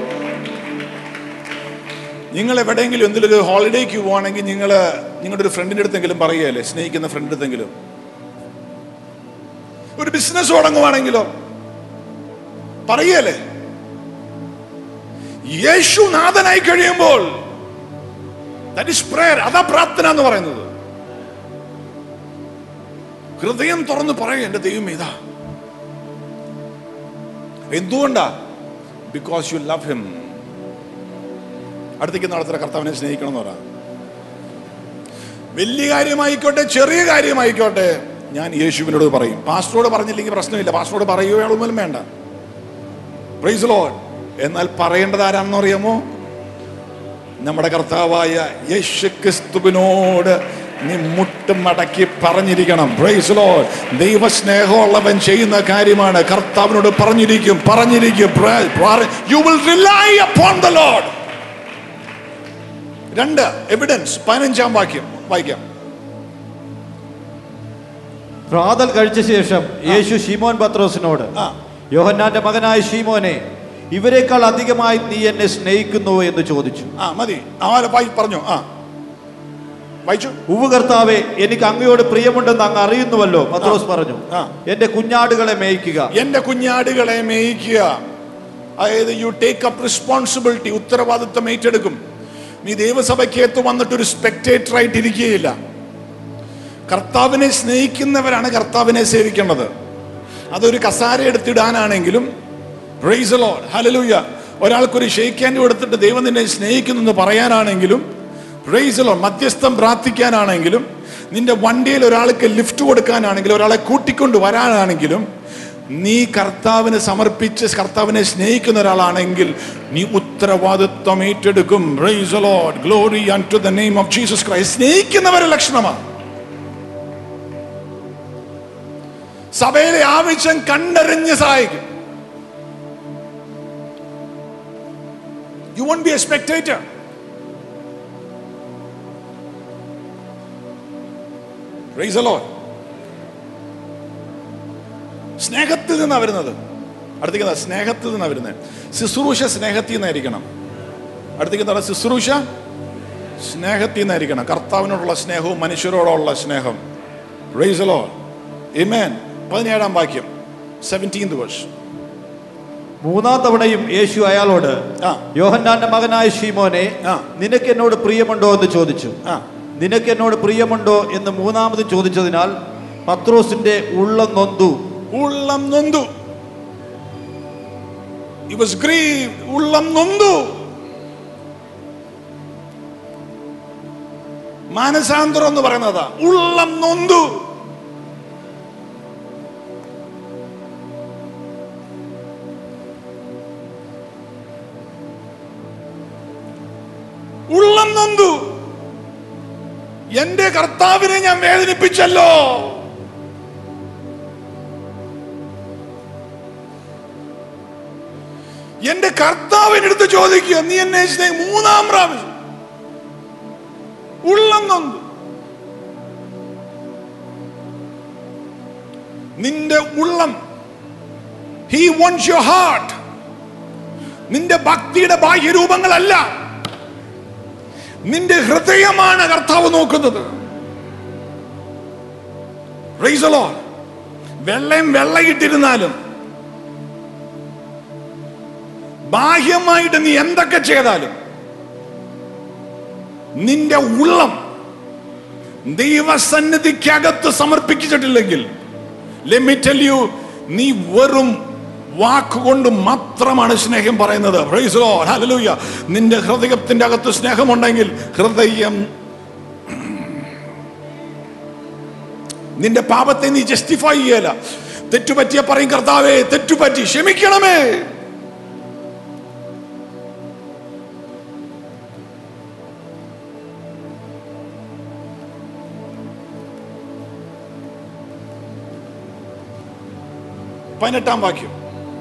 നിങ്ങൾ എവിടെയെങ്കിലും എന്തെങ്കിലും ഒരു ഹോളിഡേക്ക് പോവാണെങ്കിൽ നിങ്ങൾ നിങ്ങളുടെ ഒരു ഫ്രണ്ടിന്റെ അടുത്തെങ്കിലും പറയുകയല്ലേ സ്നേഹിക്കുന്ന ഫ്രണ്ടിന്റെ അടുത്തെങ്കിലും ഒരു ബിസിനസ് തുടങ്ങുവാണെങ്കിലോ പറയല്ലേ യേശു നാഥനായി കഴിയുമ്പോൾ ദാറ്റ് ഇസ് പ്രേയർ അതാ പ്രാർത്ഥന എന്ന് പറയുന്നത് ഹൃദയം തുറന്ന് പറയും എന്റെ ദൈവം ഇതാ എന്തുകൊണ്ടാ ബിക്കോസ് യു ലവ് ഹിം അടുത്തേക്ക് നടത്തുന്ന കർത്താവിനെ സ്നേഹിക്കണം എന്ന് പറ വലിയ കാര്യമായിക്കോട്ടെ ചെറിയ കാര്യമായിക്കോട്ടെ ഞാൻ യേശുവിനോട് പറയും പാസ്റ്ററോട് പറഞ്ഞില്ലെങ്കിൽ പ്രശ്നമില്ല പാസ്റ്ററോട് പറയുകയാളൊന്നും വേണ്ട പ്രൈസ് ലോഡ് എന്നാൽ പറയേണ്ടത് ആരാണെന്ന് അറിയാമോ നമ്മുടെ കർത്താവായ യേശു ക്രിസ്തുവിനോട് നീ മുട്ട് മടക്കി പറഞ്ഞിരിക്കണം പ്രൈസ് ലോഡ് ദൈവസ്നേഹമുള്ളവൻ ചെയ്യുന്ന കാര്യമാണ് കർത്താവിനോട് പറഞ്ഞിരിക്കും പറഞ്ഞിരിക്കും you will rely upon the Lord രണ്ട് എവിഡൻസ് പതിനഞ്ചാം വാക്യം വായിക്കാം പ്രാതൽ കഴിച്ച ശേഷം യേശു ഷീമോൻ പത്രോസിനോട് ആ. യോഹന്നാന്റെ മകനായ ഷീമോനെ ഇവരെക്കാൾ അധികമായി നീ എന്നെ സ്നേഹിക്കുന്നുവോ എന്ന് ചോദിച്ചു ആ മതി ആ വായി പറഞ്ഞു ആ വായിച്ചു ഉവ് കർത്താവെ എനിക്ക് അങ്ങയോട് പ്രിയമുണ്ടെന്ന് അങ്ങ് അറിയുന്നുവല്ലോ പത്രോസ് പറഞ്ഞു ആ. എന്റെ കുഞ്ഞാടുകളെ മേയ്ക്കുക എന്റെ കുഞ്ഞാടുകളെ മേയിക്കുക അതായത് യു ടേക്ക് അപ്പ് റെസ്പോൺസിബിലിറ്റി ഉത്തരവാദിത്വം ഏറ്റെടുക്കും നീ ദൈവസഭയ്ക്കകത്ത് വന്നിട്ട് ഒരു സ്പെക്ടേറ്റർ ആയിട്ട് ഇരിക്കുകയില്ല കർത്താവിനെ സ്നേഹിക്കുന്നവരാണ് കർത്താവിനെ സേവിക്കേണ്ടത് അതൊരു കസാര എടുത്തിടാനാണെങ്കിലും പ്രൈസ് ലോഡ് ഹലലൂയ ഒരാൾക്കൊരു ഷെയ്ക്കാൻഡ് കൊടുത്തിട്ട് ദൈവം നിന്നെ സ്നേഹിക്കുന്നു എന്ന് പറയാനാണെങ്കിലും പ്രൈസ് ലോഡ് മധ്യസ്ഥം പ്രാർത്ഥിക്കാനാണെങ്കിലും നിന്റെ വണ്ടിയിൽ ഒരാൾക്ക് ലിഫ്റ്റ് കൊടുക്കാനാണെങ്കിലും ഒരാളെ കൂട്ടിക്കൊണ്ട് വരാനാണെങ്കിലും നീ കർത്താവിന് സമർപ്പിച്ച് കർത്താവിനെ സ്നേഹിക്കുന്ന ഒരാളാണെങ്കിൽ നീ ഉത്തരവാദിത്വം ഏറ്റെടുക്കും glory to the name of Jesus Christ സ്നേഹിക്കുന്നവരുടെ ലക്ഷണമാണ് സഭയിലെ ആവശ്യം കണ്ടറിഞ്ഞ് സഹായിക്കും you won't be a spectator Praise the Lord. സ്നേഹത്തിൽ നിന്നാണ് വരുന്നത് അടുത്തേക്ക് സ്നേഹത്തിൽ നിന്നാണ് വരുന്നത് ശുശ്രൂഷ സ്നേഹത്തിൽ നിന്നായിരിക്കണം അടുത്തേക്ക് എന്താണ് ശുശ്രൂഷ സ്നേഹത്തിൽ നിന്നായിരിക്കണം കർത്താവിനോടുള്ള സ്നേഹവും മനുഷ്യരോടുള്ള സ്നേഹം Praise the Lord. Amen. പതിനേഴാം വാക്യം സെവൻറ്റീൻത് വേഴ്സ് മൂന്നാം തവണയും യേശു അയാളോട് ആ. യോഹന്നാന്റെ മകനായ ഷീമോനെ ആ. നിനക്ക് എന്നോട് പ്രിയമുണ്ടോ എന്ന് ചോദിച്ചു ആ നിനക്ക് എന്നോട് പ്രിയമുണ്ടോ എന്ന് മൂന്നാമത് ചോദിച്ചതിനാൽ പത്രോസിന്റെ ഉള്ളം നൊന്തു ഉള്ളം നൊന്തു He was grieved. ഉള്ളം നൊന്തു മാനസാന്തരം എന്ന് പറയുന്നതാ ഉള്ളം നൊന്തു ഉള്ളം നൊന്തു എന്റെ കർത്താവിനെ ഞാൻ വേദനിപ്പിച്ചല്ലോ എന്റെ കർത്താവിനടുത്ത് ചോദിക്കുക നീ എന്നെ സ്നേഹി മൂന്നാം പ്രാവശ്യം ഉള്ളം നൊന്തു നിന്റെ ഉള്ളം ഹി വോൺസ് യുവർ ഹാർട്ട് നിന്റെ ഭക്തിയുടെ ബാഹ്യരൂപങ്ങളല്ല നിന്റെ ഹൃദയമാണ് കർത്താവ് നോക്കുന്നത് Praise the Lord. വെള്ളയും വെള്ളയിട്ടിരുന്നാലും ബാഹ്യമായിട്ട് നീ എന്തൊക്കെ ചെയ്താലും നിന്റെ ഉള്ളം ദൈവസന്നിധിക്കകത്ത് സമർപ്പിച്ചിട്ടില്ലെങ്കിൽ let me tell you നീ വെറും വാക്കുകൊണ്ട് മാത്രമാണ് സ്നേഹം പറയുന്നത് Praise the Lord. Hallelujah. നിന്റെ ഹൃദയത്തിന്റെ അകത്ത് സ്നേഹമുണ്ടെങ്കിൽ ഹൃദയം നിന്റെ പാപത്തെ നീ ജസ്റ്റിഫൈ ചെയ്യല തെറ്റുപറ്റിയ പറയും കർത്താവേ തെറ്റുപറ്റി ക്ഷമിക്കണമേ പതിനെട്ടാം വാക്യം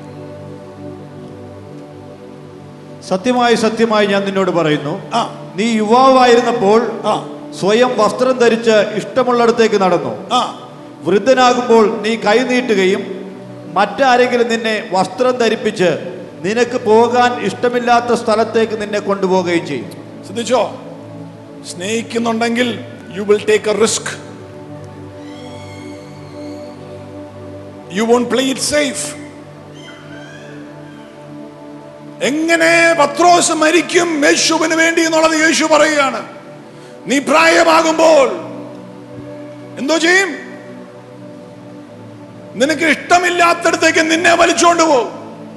സത്യമായി സത്യമായി ഞാൻ നിന്നോട് പറയുന്നു ആ നീ യുവാവായിരുന്നപ്പോൾ ആ സ്വയം വസ്ത്രം ധരിച്ച് ഇഷ്ടമുള്ളിടത്തേക്ക് നടന്നു ആ വൃദ്ധനാകുമ്പോൾ നീ കൈനീട്ടുകയും മറ്റാരെങ്കിലും നിന്നെ വസ്ത്രം ധരിപ്പിച്ച് നിനക്ക് പോകാൻ ഇഷ്ടമില്ലാത്ത സ്ഥലത്തേക്ക് നിന്നെ കൊണ്ടുപോവുകയും ചെയ്യും ശ്രദ്ധിച്ചോ സ്നേഹിക്കുന്നുണ്ടെങ്കിൽ you will take a risk you won't play it safe എങ്ങനെ പത്രോസ് മരിക്കും യേശുവിന് വേണ്ടി എന്നുള്ളത് യേശു പറയുകയാണ് നീ പ്രായമാകുമ്പോൾ എന്തോ ചെയ്യും നിനക്ക് ഇഷ്ടമില്ലാത്തടത്തേക്ക് നിന്നെ വലിച്ചോണ്ട് പോകും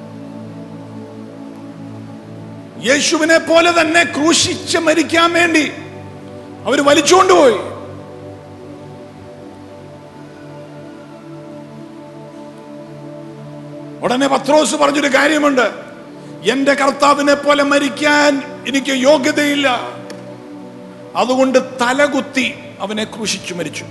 യേശുവിനെ പോലെ തന്നെ ക്രൂശിച്ച് മരിക്കാൻ വേണ്ടി അവർ വലിച്ചുകൊണ്ടുപോയി ഉടനെ പത്രോസ് പറഞ്ഞൊരു കാര്യമുണ്ട് എന്റെ കർത്താവിനെ പോലെ മരിക്കാൻ എനിക്ക് യോഗ്യതയില്ല അതുകൊണ്ട് തലകുത്തി അവനെ ക്രൂശിച്ചു മരിച്ചു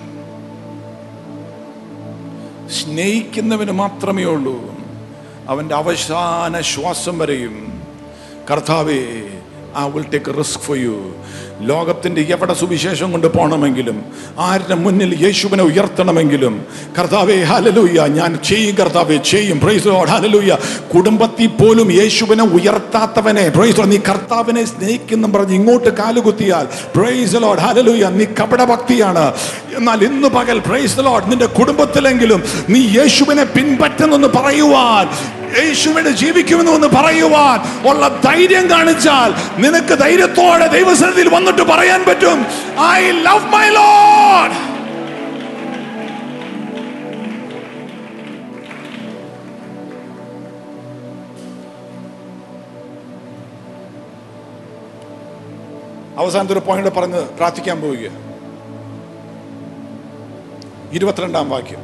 സ്നേഹിക്കുന്നവന് മാത്രമേ ഉള്ളൂ അവന്റെ അവസാന ശ്വാസം വരെയും കർത്താവേ I will take risk for you ലോകത്തിന്റെ എവിടെ സുവിശേഷം കൊണ്ട് പോകണമെങ്കിലും ആരുടെ മുന്നിൽ യേശുവിനെ ഉയർത്തണമെങ്കിലും കർത്താവേ ഹലലൂയ ഞാൻ ചെയ്യും കർത്താവേ ചെയ്യും പ്രൈസ് ലോഡ് ഹലലൂയ കുടുംബത്തിൽ പോലും യേശുവിനെ ഉയർത്താത്തവനെ പ്രൈസ് നീ കർത്താവിനെ സ്നേഹിക്കുന്നു പറഞ്ഞ് ഇങ്ങോട്ട് കാലുകുത്തിയാൽ പ്രൈസ് ലോഡ് ഹലലൂയ നീ കപടഭക്തിയാണ് എന്നാൽ ഇന്ന് പകൽ പ്രൈസ് ലോഡ് നിന്റെ കുടുംബത്തിലെങ്കിലും നീ യേശുവിനെ പിൻപറ്റുന്നെന്ന് പറയുവാൻ യേശുവിനെ ജീവിക്കുമെന്ന് എന്ന് പറയുവാൻ ഉള്ള ധൈര്യം കാണിച്ചാൽ നിനക്ക് ധൈര്യത്തോടെ ദൈവസന്നിധിയിൽ വന്നിട്ട് പറയാൻ പറ്റും ഐ ലവ് മൈ ലോഡ് അവസാനത്തെ ഒരു പോയിന്റ് പറഞ്ഞ് പ്രാർത്ഥിക്കാൻ പോവുക ഇരുപത്തിരണ്ടാം വാക്യം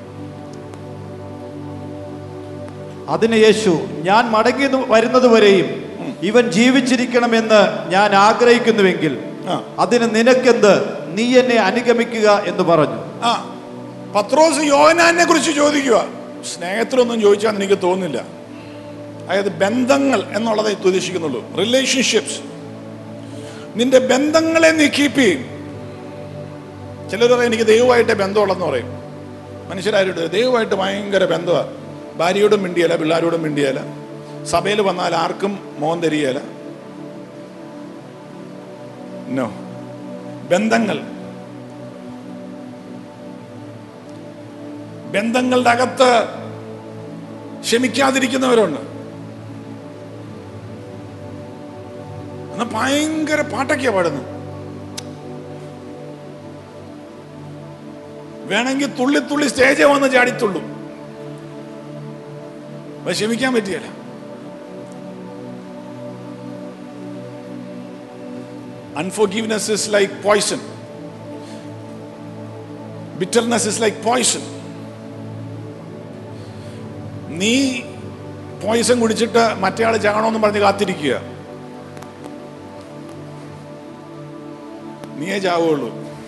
അതിന് യേശു ഞാൻ മടങ്ങി വരുന്നതുവരെയും ഇവൻ ജീവിച്ചിരിക്കണമെന്ന് ഞാൻ ആഗ്രഹിക്കുന്നുവെങ്കിൽ ആ. അതിന് നിനക്കെന്ത് നീ എന്നെ അനുഗമിക്കുക എന്ന് പറഞ്ഞു ആ പത്രോസ് യോഹനാനെ കുറിച്ച് ചോദിക്കുക സ്നേഹത്തിലൊന്നും ചോദിച്ചാൽ എനിക്ക് തോന്നുന്നില്ല അതായത് ബന്ധങ്ങൾ എന്നുള്ളതേ ഉദ്ദേശിക്കുന്നുള്ളൂ റിലേഷൻഷിപ്സ് നിന്റെ ബന്ധങ്ങളെ നീ കീപ്പ് ചെയ്യും ചിലർ പറയും എനിക്ക് ദൈവമായിട്ട് ബന്ധമുള്ളതെന്ന് പറയും മനുഷ്യരായിട്ട് ദൈവമായിട്ട് ഭയങ്കര ബന്ധമാണ് ഭാര്യയോടും മിണ്ടിയല പിള്ളേരോടും മിണ്ടിയല സഭയിൽ വന്നാൽ ആർക്കും മോൻ തരികയില്ല നോ ബന്ധങ്ങൾ ബന്ധങ്ങളുടെ അകത്ത് ക്ഷമിക്കാതിരിക്കുന്നവരുണ്ട് എന്നാ ഭയങ്കര പാട്ടൊക്കെയാ പാടുന്നത് വേണമെങ്കിൽ തുള്ളി തുള്ളി സ്റ്റേജ് വന്ന് ചാടിത്തുള്ളൂ അത് ക്ഷമിക്കാൻ പറ്റിയല്ല unforgiveness is like poison bitterness is like poison നീ പോയിസൺ കുടിച്ചിട്ട് മറ്റേ ആൾ ചാകണമെന്ന് പറഞ്ഞ് കാത്തിരിക്കുക നീയേ ചാവുള്ളൂ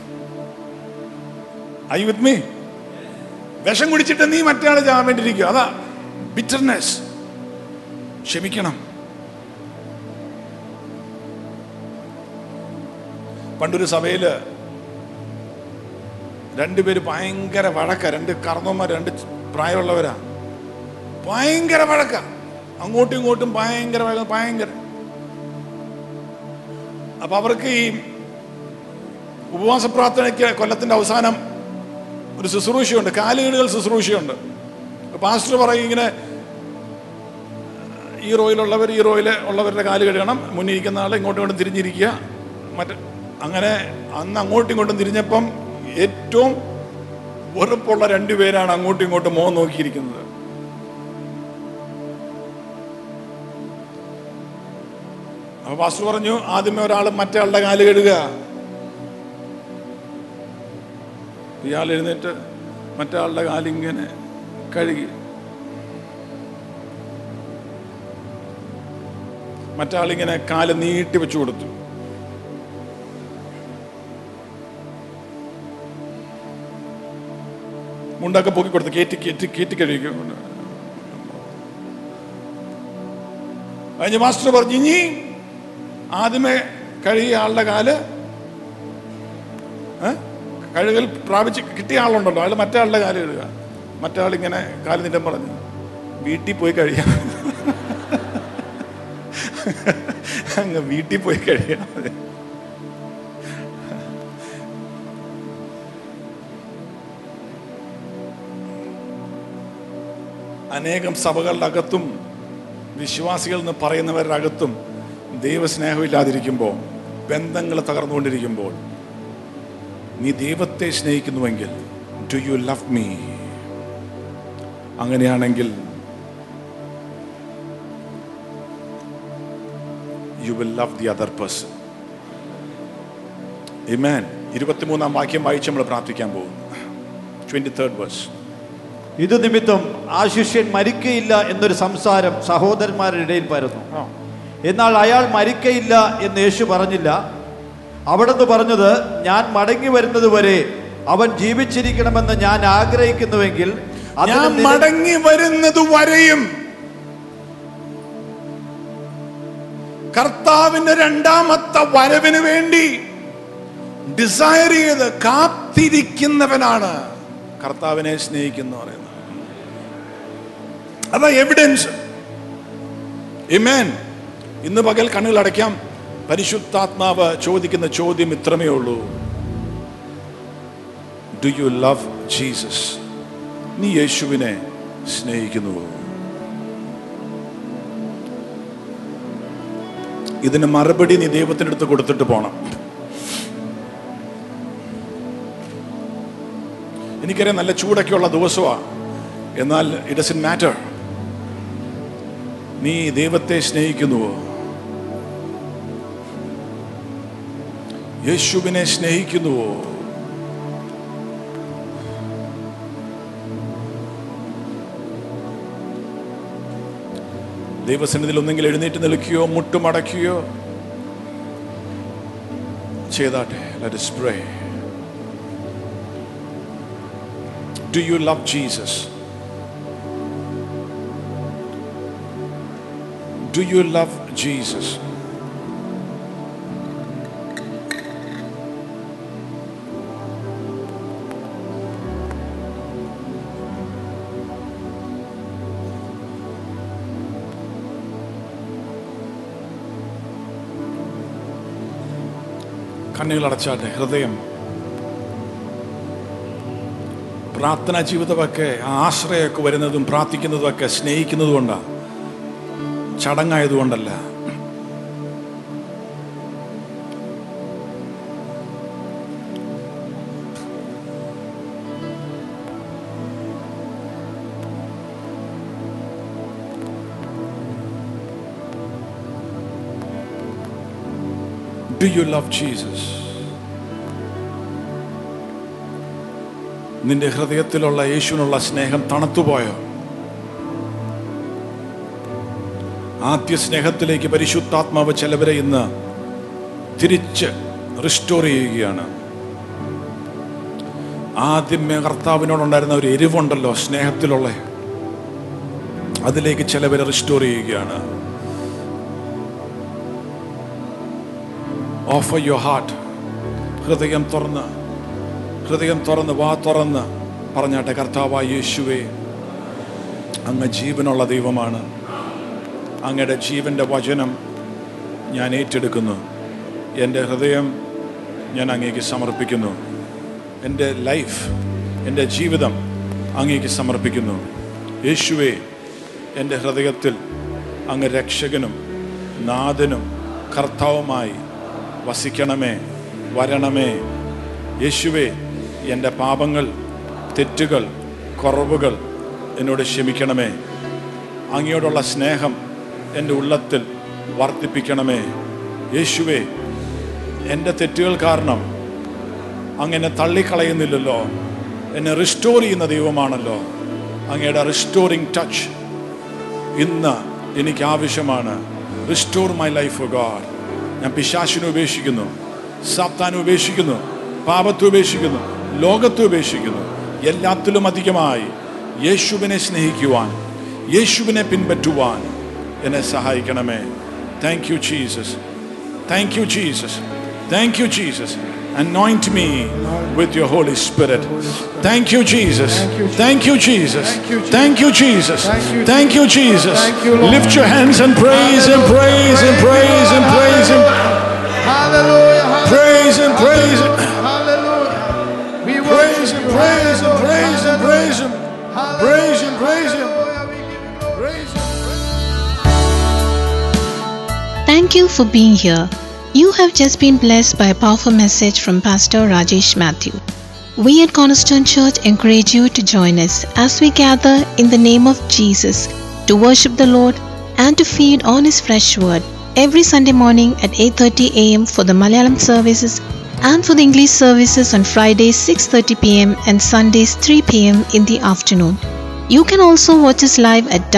ഐ വിത്ത് മീ വിഷം കുടിച്ചിട്ട് നീ മറ്റേ ആൾ ചാകാൻ വേണ്ടിയിരിക്കുക അതാ ബിറ്റർനെസ് ക്ഷമിക്കണം പണ്ടൊരു സഭയില് രണ്ടുപേര് ഭയങ്കര വഴക്ക രണ്ട് കർമ്മന്മാർ രണ്ട് പ്രായമുള്ളവരാ ഭയങ്കര വഴക്ക അങ്ങോട്ടും ഇങ്ങോട്ടും ഭയങ്കര വഴക്ക ഭയങ്കര അപ്പൊ അവർക്ക് ഈ ഉപവാസ പ്രാർത്ഥനയ്ക്ക് കൊല്ലത്തിന്റെ അവസാനം ഒരു ശുശ്രൂഷയുണ്ട് കാലുകീടുകൾ ശുശ്രൂഷയുണ്ട് അപ്പൊ പാസ്റ്റർ പറയും ഇങ്ങനെ ഈ റോയിലുള്ളവർ ഈ റോയിൽ ഉള്ളവരുടെ കാല് കഴുകണം മുന്നിൽ ഇരിക്കുന്ന ആൾ ഇങ്ങോട്ടും ഇങ്ങോട്ടും തിരിഞ്ഞിരിക്കുക മറ്റേ അങ്ങനെ അന്ന് അങ്ങോട്ടും ഇങ്ങോട്ടും തിരിഞ്ഞപ്പം ഏറ്റവും വെറുപ്പുള്ള രണ്ടുപേരാണ് അങ്ങോട്ടും ഇങ്ങോട്ടും മോൻ നോക്കിയിരിക്കുന്നത് അപ്പൊ പാസ്റ്റർ പറഞ്ഞു ആദ്യമേ ഒരാൾ മറ്റേ ആളുടെ കാല് കഴുകുക ഇയാൾ എഴുന്നേറ്റ് മറ്റേ ആളുടെ കാലിങ്ങനെ കഴുകി മറ്റാളിങ്ങനെ കാല് നീട്ടി വെച്ചു കൊടുത്തു മുണ്ടൊക്കെ പൊക്കി കൊടുത്തു കയറ്റി കയറ്റി കയറ്റി കഴിക്കും കഴിഞ്ഞ മാസ്റ്റർ പറഞ്ഞു ഇനി ആദ്യമേ കഴുകിയ ആളുടെ കാല് ഏ? കഴുകൽ പ്രാപിച്ച് കിട്ടിയ ആളുണ്ടല്ലോ അയാൾ മറ്റേ ആളുടെ കാല് കഴുകുക മറ്റേ ആളിങ്ങനെ കാല് നിറ്റം പറഞ്ഞു വീട്ടിൽ പോയി കഴിയാം അങ്ങ് വീട്ടിൽ പോയി കഴിയാം അനേകം സഭകളുടെ അകത്തും വിശ്വാസികൾ എന്ന് പറയുന്നവരുടെ അകത്തും ദൈവസ്നേഹമില്ലാതിരിക്കുമ്പോൾ ബന്ധങ്ങൾ തകർന്നുകൊണ്ടിരിക്കുമ്പോൾ നീ ദൈവത്തെ സ്നേഹിക്കുന്നുവെങ്കിൽ ഡു യു ലവ് മീ അങ്ങനെയാണെങ്കിൽ you will love the other person ഇമാൻ ഇരുപത്തിമൂന്നാം വാക്യം വായിച്ച് നമ്മൾ പ്രാർത്ഥിക്കാൻ പോകും ട്വന്റി തേർഡ് വേഴ്സ് ഇത് നിമിത്തം ആ ശിഷ്യൻ മരിക്കയില്ല എന്നൊരു സംസാരം സഹോദരന്മാരുടെ ഇടയിൽ പരന്നു എന്നാൽ അയാൾ മരിക്കയില്ല എന്ന് യേശു പറഞ്ഞില്ല അവിടുന്ന് പറഞ്ഞത് ഞാൻ മടങ്ങി വരുന്നത് വരെ അവൻ ജീവിച്ചിരിക്കണമെന്ന് ഞാൻ ആഗ്രഹിക്കുന്നുവെങ്കിൽ അതിന് ഞാൻ നിന- മടങ്ങി വരുന്നത് വരെയും കർത്താവിന്റെ രണ്ടാമത്തെ വരവിന് വേണ്ടി ഡിസയർ ചെയ്ത് കാത്തിരിക്കുന്നവനാണ് കർത്താവിനെ സ്നേഹിക്കുന്ന പറയുന്നത് അതാ എവിഡൻസ് ഇമേൻ ഇന്ന് പകൽ കണ്ണുകൾ അടയ്ക്കാം പരിശുദ്ധാത്മാവ് ചോദിക്കുന്ന ചോദ്യം ഇത്രമേ ഉള്ളൂ ഡു യു ലവ് ജീസസ് നീ യേശുവിനെ സ്നേഹിക്കുന്നുവോ ഇതിന് മറുപടി നീ ദൈവത്തിൻ്റെ അടുത്ത് കൊടുത്തിട്ട് പോണം എനിക്കറിയാം നല്ല ചൂടൊക്കെയുള്ള ദിവസമാണ് എന്നാൽ ഇറ്റ് ഡസൻ മാറ്റർ നീ ദൈവത്തെ സ്നേഹിക്കുന്നുവോ യേശുവിനെ സ്നേഹിക്കുന്നുവോ ദൈവസന്നിധിയിൽ ഒന്നെങ്കിൽ എഴുന്നേറ്റ് നിൽക്കുകയോ മുട്ടുമടക്കുകയോ ചെയ്താട്ടെ let us pray do you love jesus do you love jesus കണ്ണുകൾ അടച്ചാട്ടെ ഹൃദയം പ്രാർത്ഥനാ ജീവിതമൊക്കെ ആ ആശ്രയമൊക്കെ വരുന്നതും പ്രാർത്ഥിക്കുന്നതുമൊക്കെ സ്നേഹിക്കുന്നത് കൊണ്ടാണ് ചടങ്ങായതുകൊണ്ടല്ല Do you love Jesus? നിന്റെ ഹൃദയത്തിലുള്ള യേശുവിനുള്ള സ്നേഹം തണുത്തുപോയോ ആദ്യ സ്നേഹത്തിലേക്ക് പരിശുദ്ധാത്മാവ് ചിലവരെ ഇന്ന് തിരിച്ച് റിസ്റ്റോർ ചെയ്യുകയാണ് ആദ്യമേ കർത്താവിനോടുണ്ടായിരുന്ന ഒരു എരിവുണ്ടല്ലോ സ്നേഹത്തിലുള്ള അതിലേക്ക് ചിലവരെ റിസ്റ്റോർ ചെയ്യുകയാണ് ഓഫർ യുവർ ഹാർട്ട് ഹൃദയം തുറന്ന് ഹൃദയം തുറന്ന് വാ തുറന്ന് പറഞ്ഞാട്ടെ കർത്താവായ യേശുവേ അങ്ങ് ജീവനുള്ള ദൈവമാണ് അങ്ങയുടെ ജീവന്റെ വചനം ഞാൻ ഏറ്റെടുക്കുന്നു എൻ്റെ ഹൃദയം ഞാൻ അങ്ങേക്ക് സമർപ്പിക്കുന്നു എൻ്റെ ലൈഫ് എൻ്റെ ജീവിതം അങ്ങേക്ക് സമർപ്പിക്കുന്നു യേശുവേ എൻ്റെ ഹൃദയത്തിൽ അങ്ങ് രക്ഷകനും നാഥനും കർത്താവുമായി വസിക്കണമേ വരണമേ യേശുവേ എൻ്റെ പാപങ്ങൾ തെറ്റുകൾ കുറവുകൾ എന്നോട് ക്ഷമിക്കണമേ അങ്ങയോടുള്ള സ്നേഹം എൻ്റെ ഉള്ളത്തിൽ വർദ്ധിപ്പിക്കണമേ യേശുവേ എൻ്റെ തെറ്റുകൾ കാരണം അങ്ങനെ തള്ളിക്കളയുന്നില്ലല്ലോ എന്നെ റിസ്റ്റോർ ചെയ്യുന്ന ദൈവമാണല്ലോ അങ്ങയുടെ റിസ്റ്റോറിങ് ടച്ച് ഇന്ന് എനിക്ക് ആവശ്യമാണ് റിസ്റ്റോർ മൈ ലൈഫ് ഗാഡ് ഞാൻ പിശാശിനെ ഉപേക്ഷിക്കുന്നു സാത്താനെ ഉപേക്ഷിക്കുന്നു പാപത്തെ ഉപേക്ഷിക്കുന്നു ലോകത്തെ ഉപേക്ഷിക്കുന്നു എല്ലാത്തിലും അധികമായി യേശുവിനെ സ്നേഹിക്കുവാൻ യേശുവിനെ പിൻപറ്റുവാൻ എന്നെ സഹായിക്കണമേ thank you Jesus thank you Jesus thank you Jesus Anoint me with your Holy Spirit. Thank you, Jesus. Thank you, Jesus. Thank you, Jesus. Thank you, Jesus. Lift your hands and praise Him, praise Him, praise Him, praise Him. Hallelujah. Praise Him, praise Him. Hallelujah. We Praise worship Him, you. praise Him, praise Him, praise Him. Hallelujah. Praise Him, praise Him. Hallelujah. We give you glory. Praise Him. Thank you for being here. You have just been blessed by a powerful message from Pastor Rajesh Matthew. We at Cornerstone Church encourage you to join us as we gather in the name of Jesus to worship the Lord and to feed on his fresh word every Sunday morning at 8:30 a.m. for the Malayalam services and for the English services on Fridays 6:30 p.m. and Sundays 3 p.m. in the afternoon. You can also watch us live at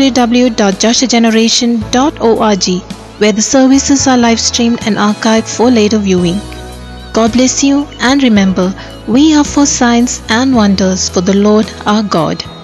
www.joshageneration.org where the services are live streamed and archived for later viewing. God bless you and remember, we are for signs and wonders for the Lord our God.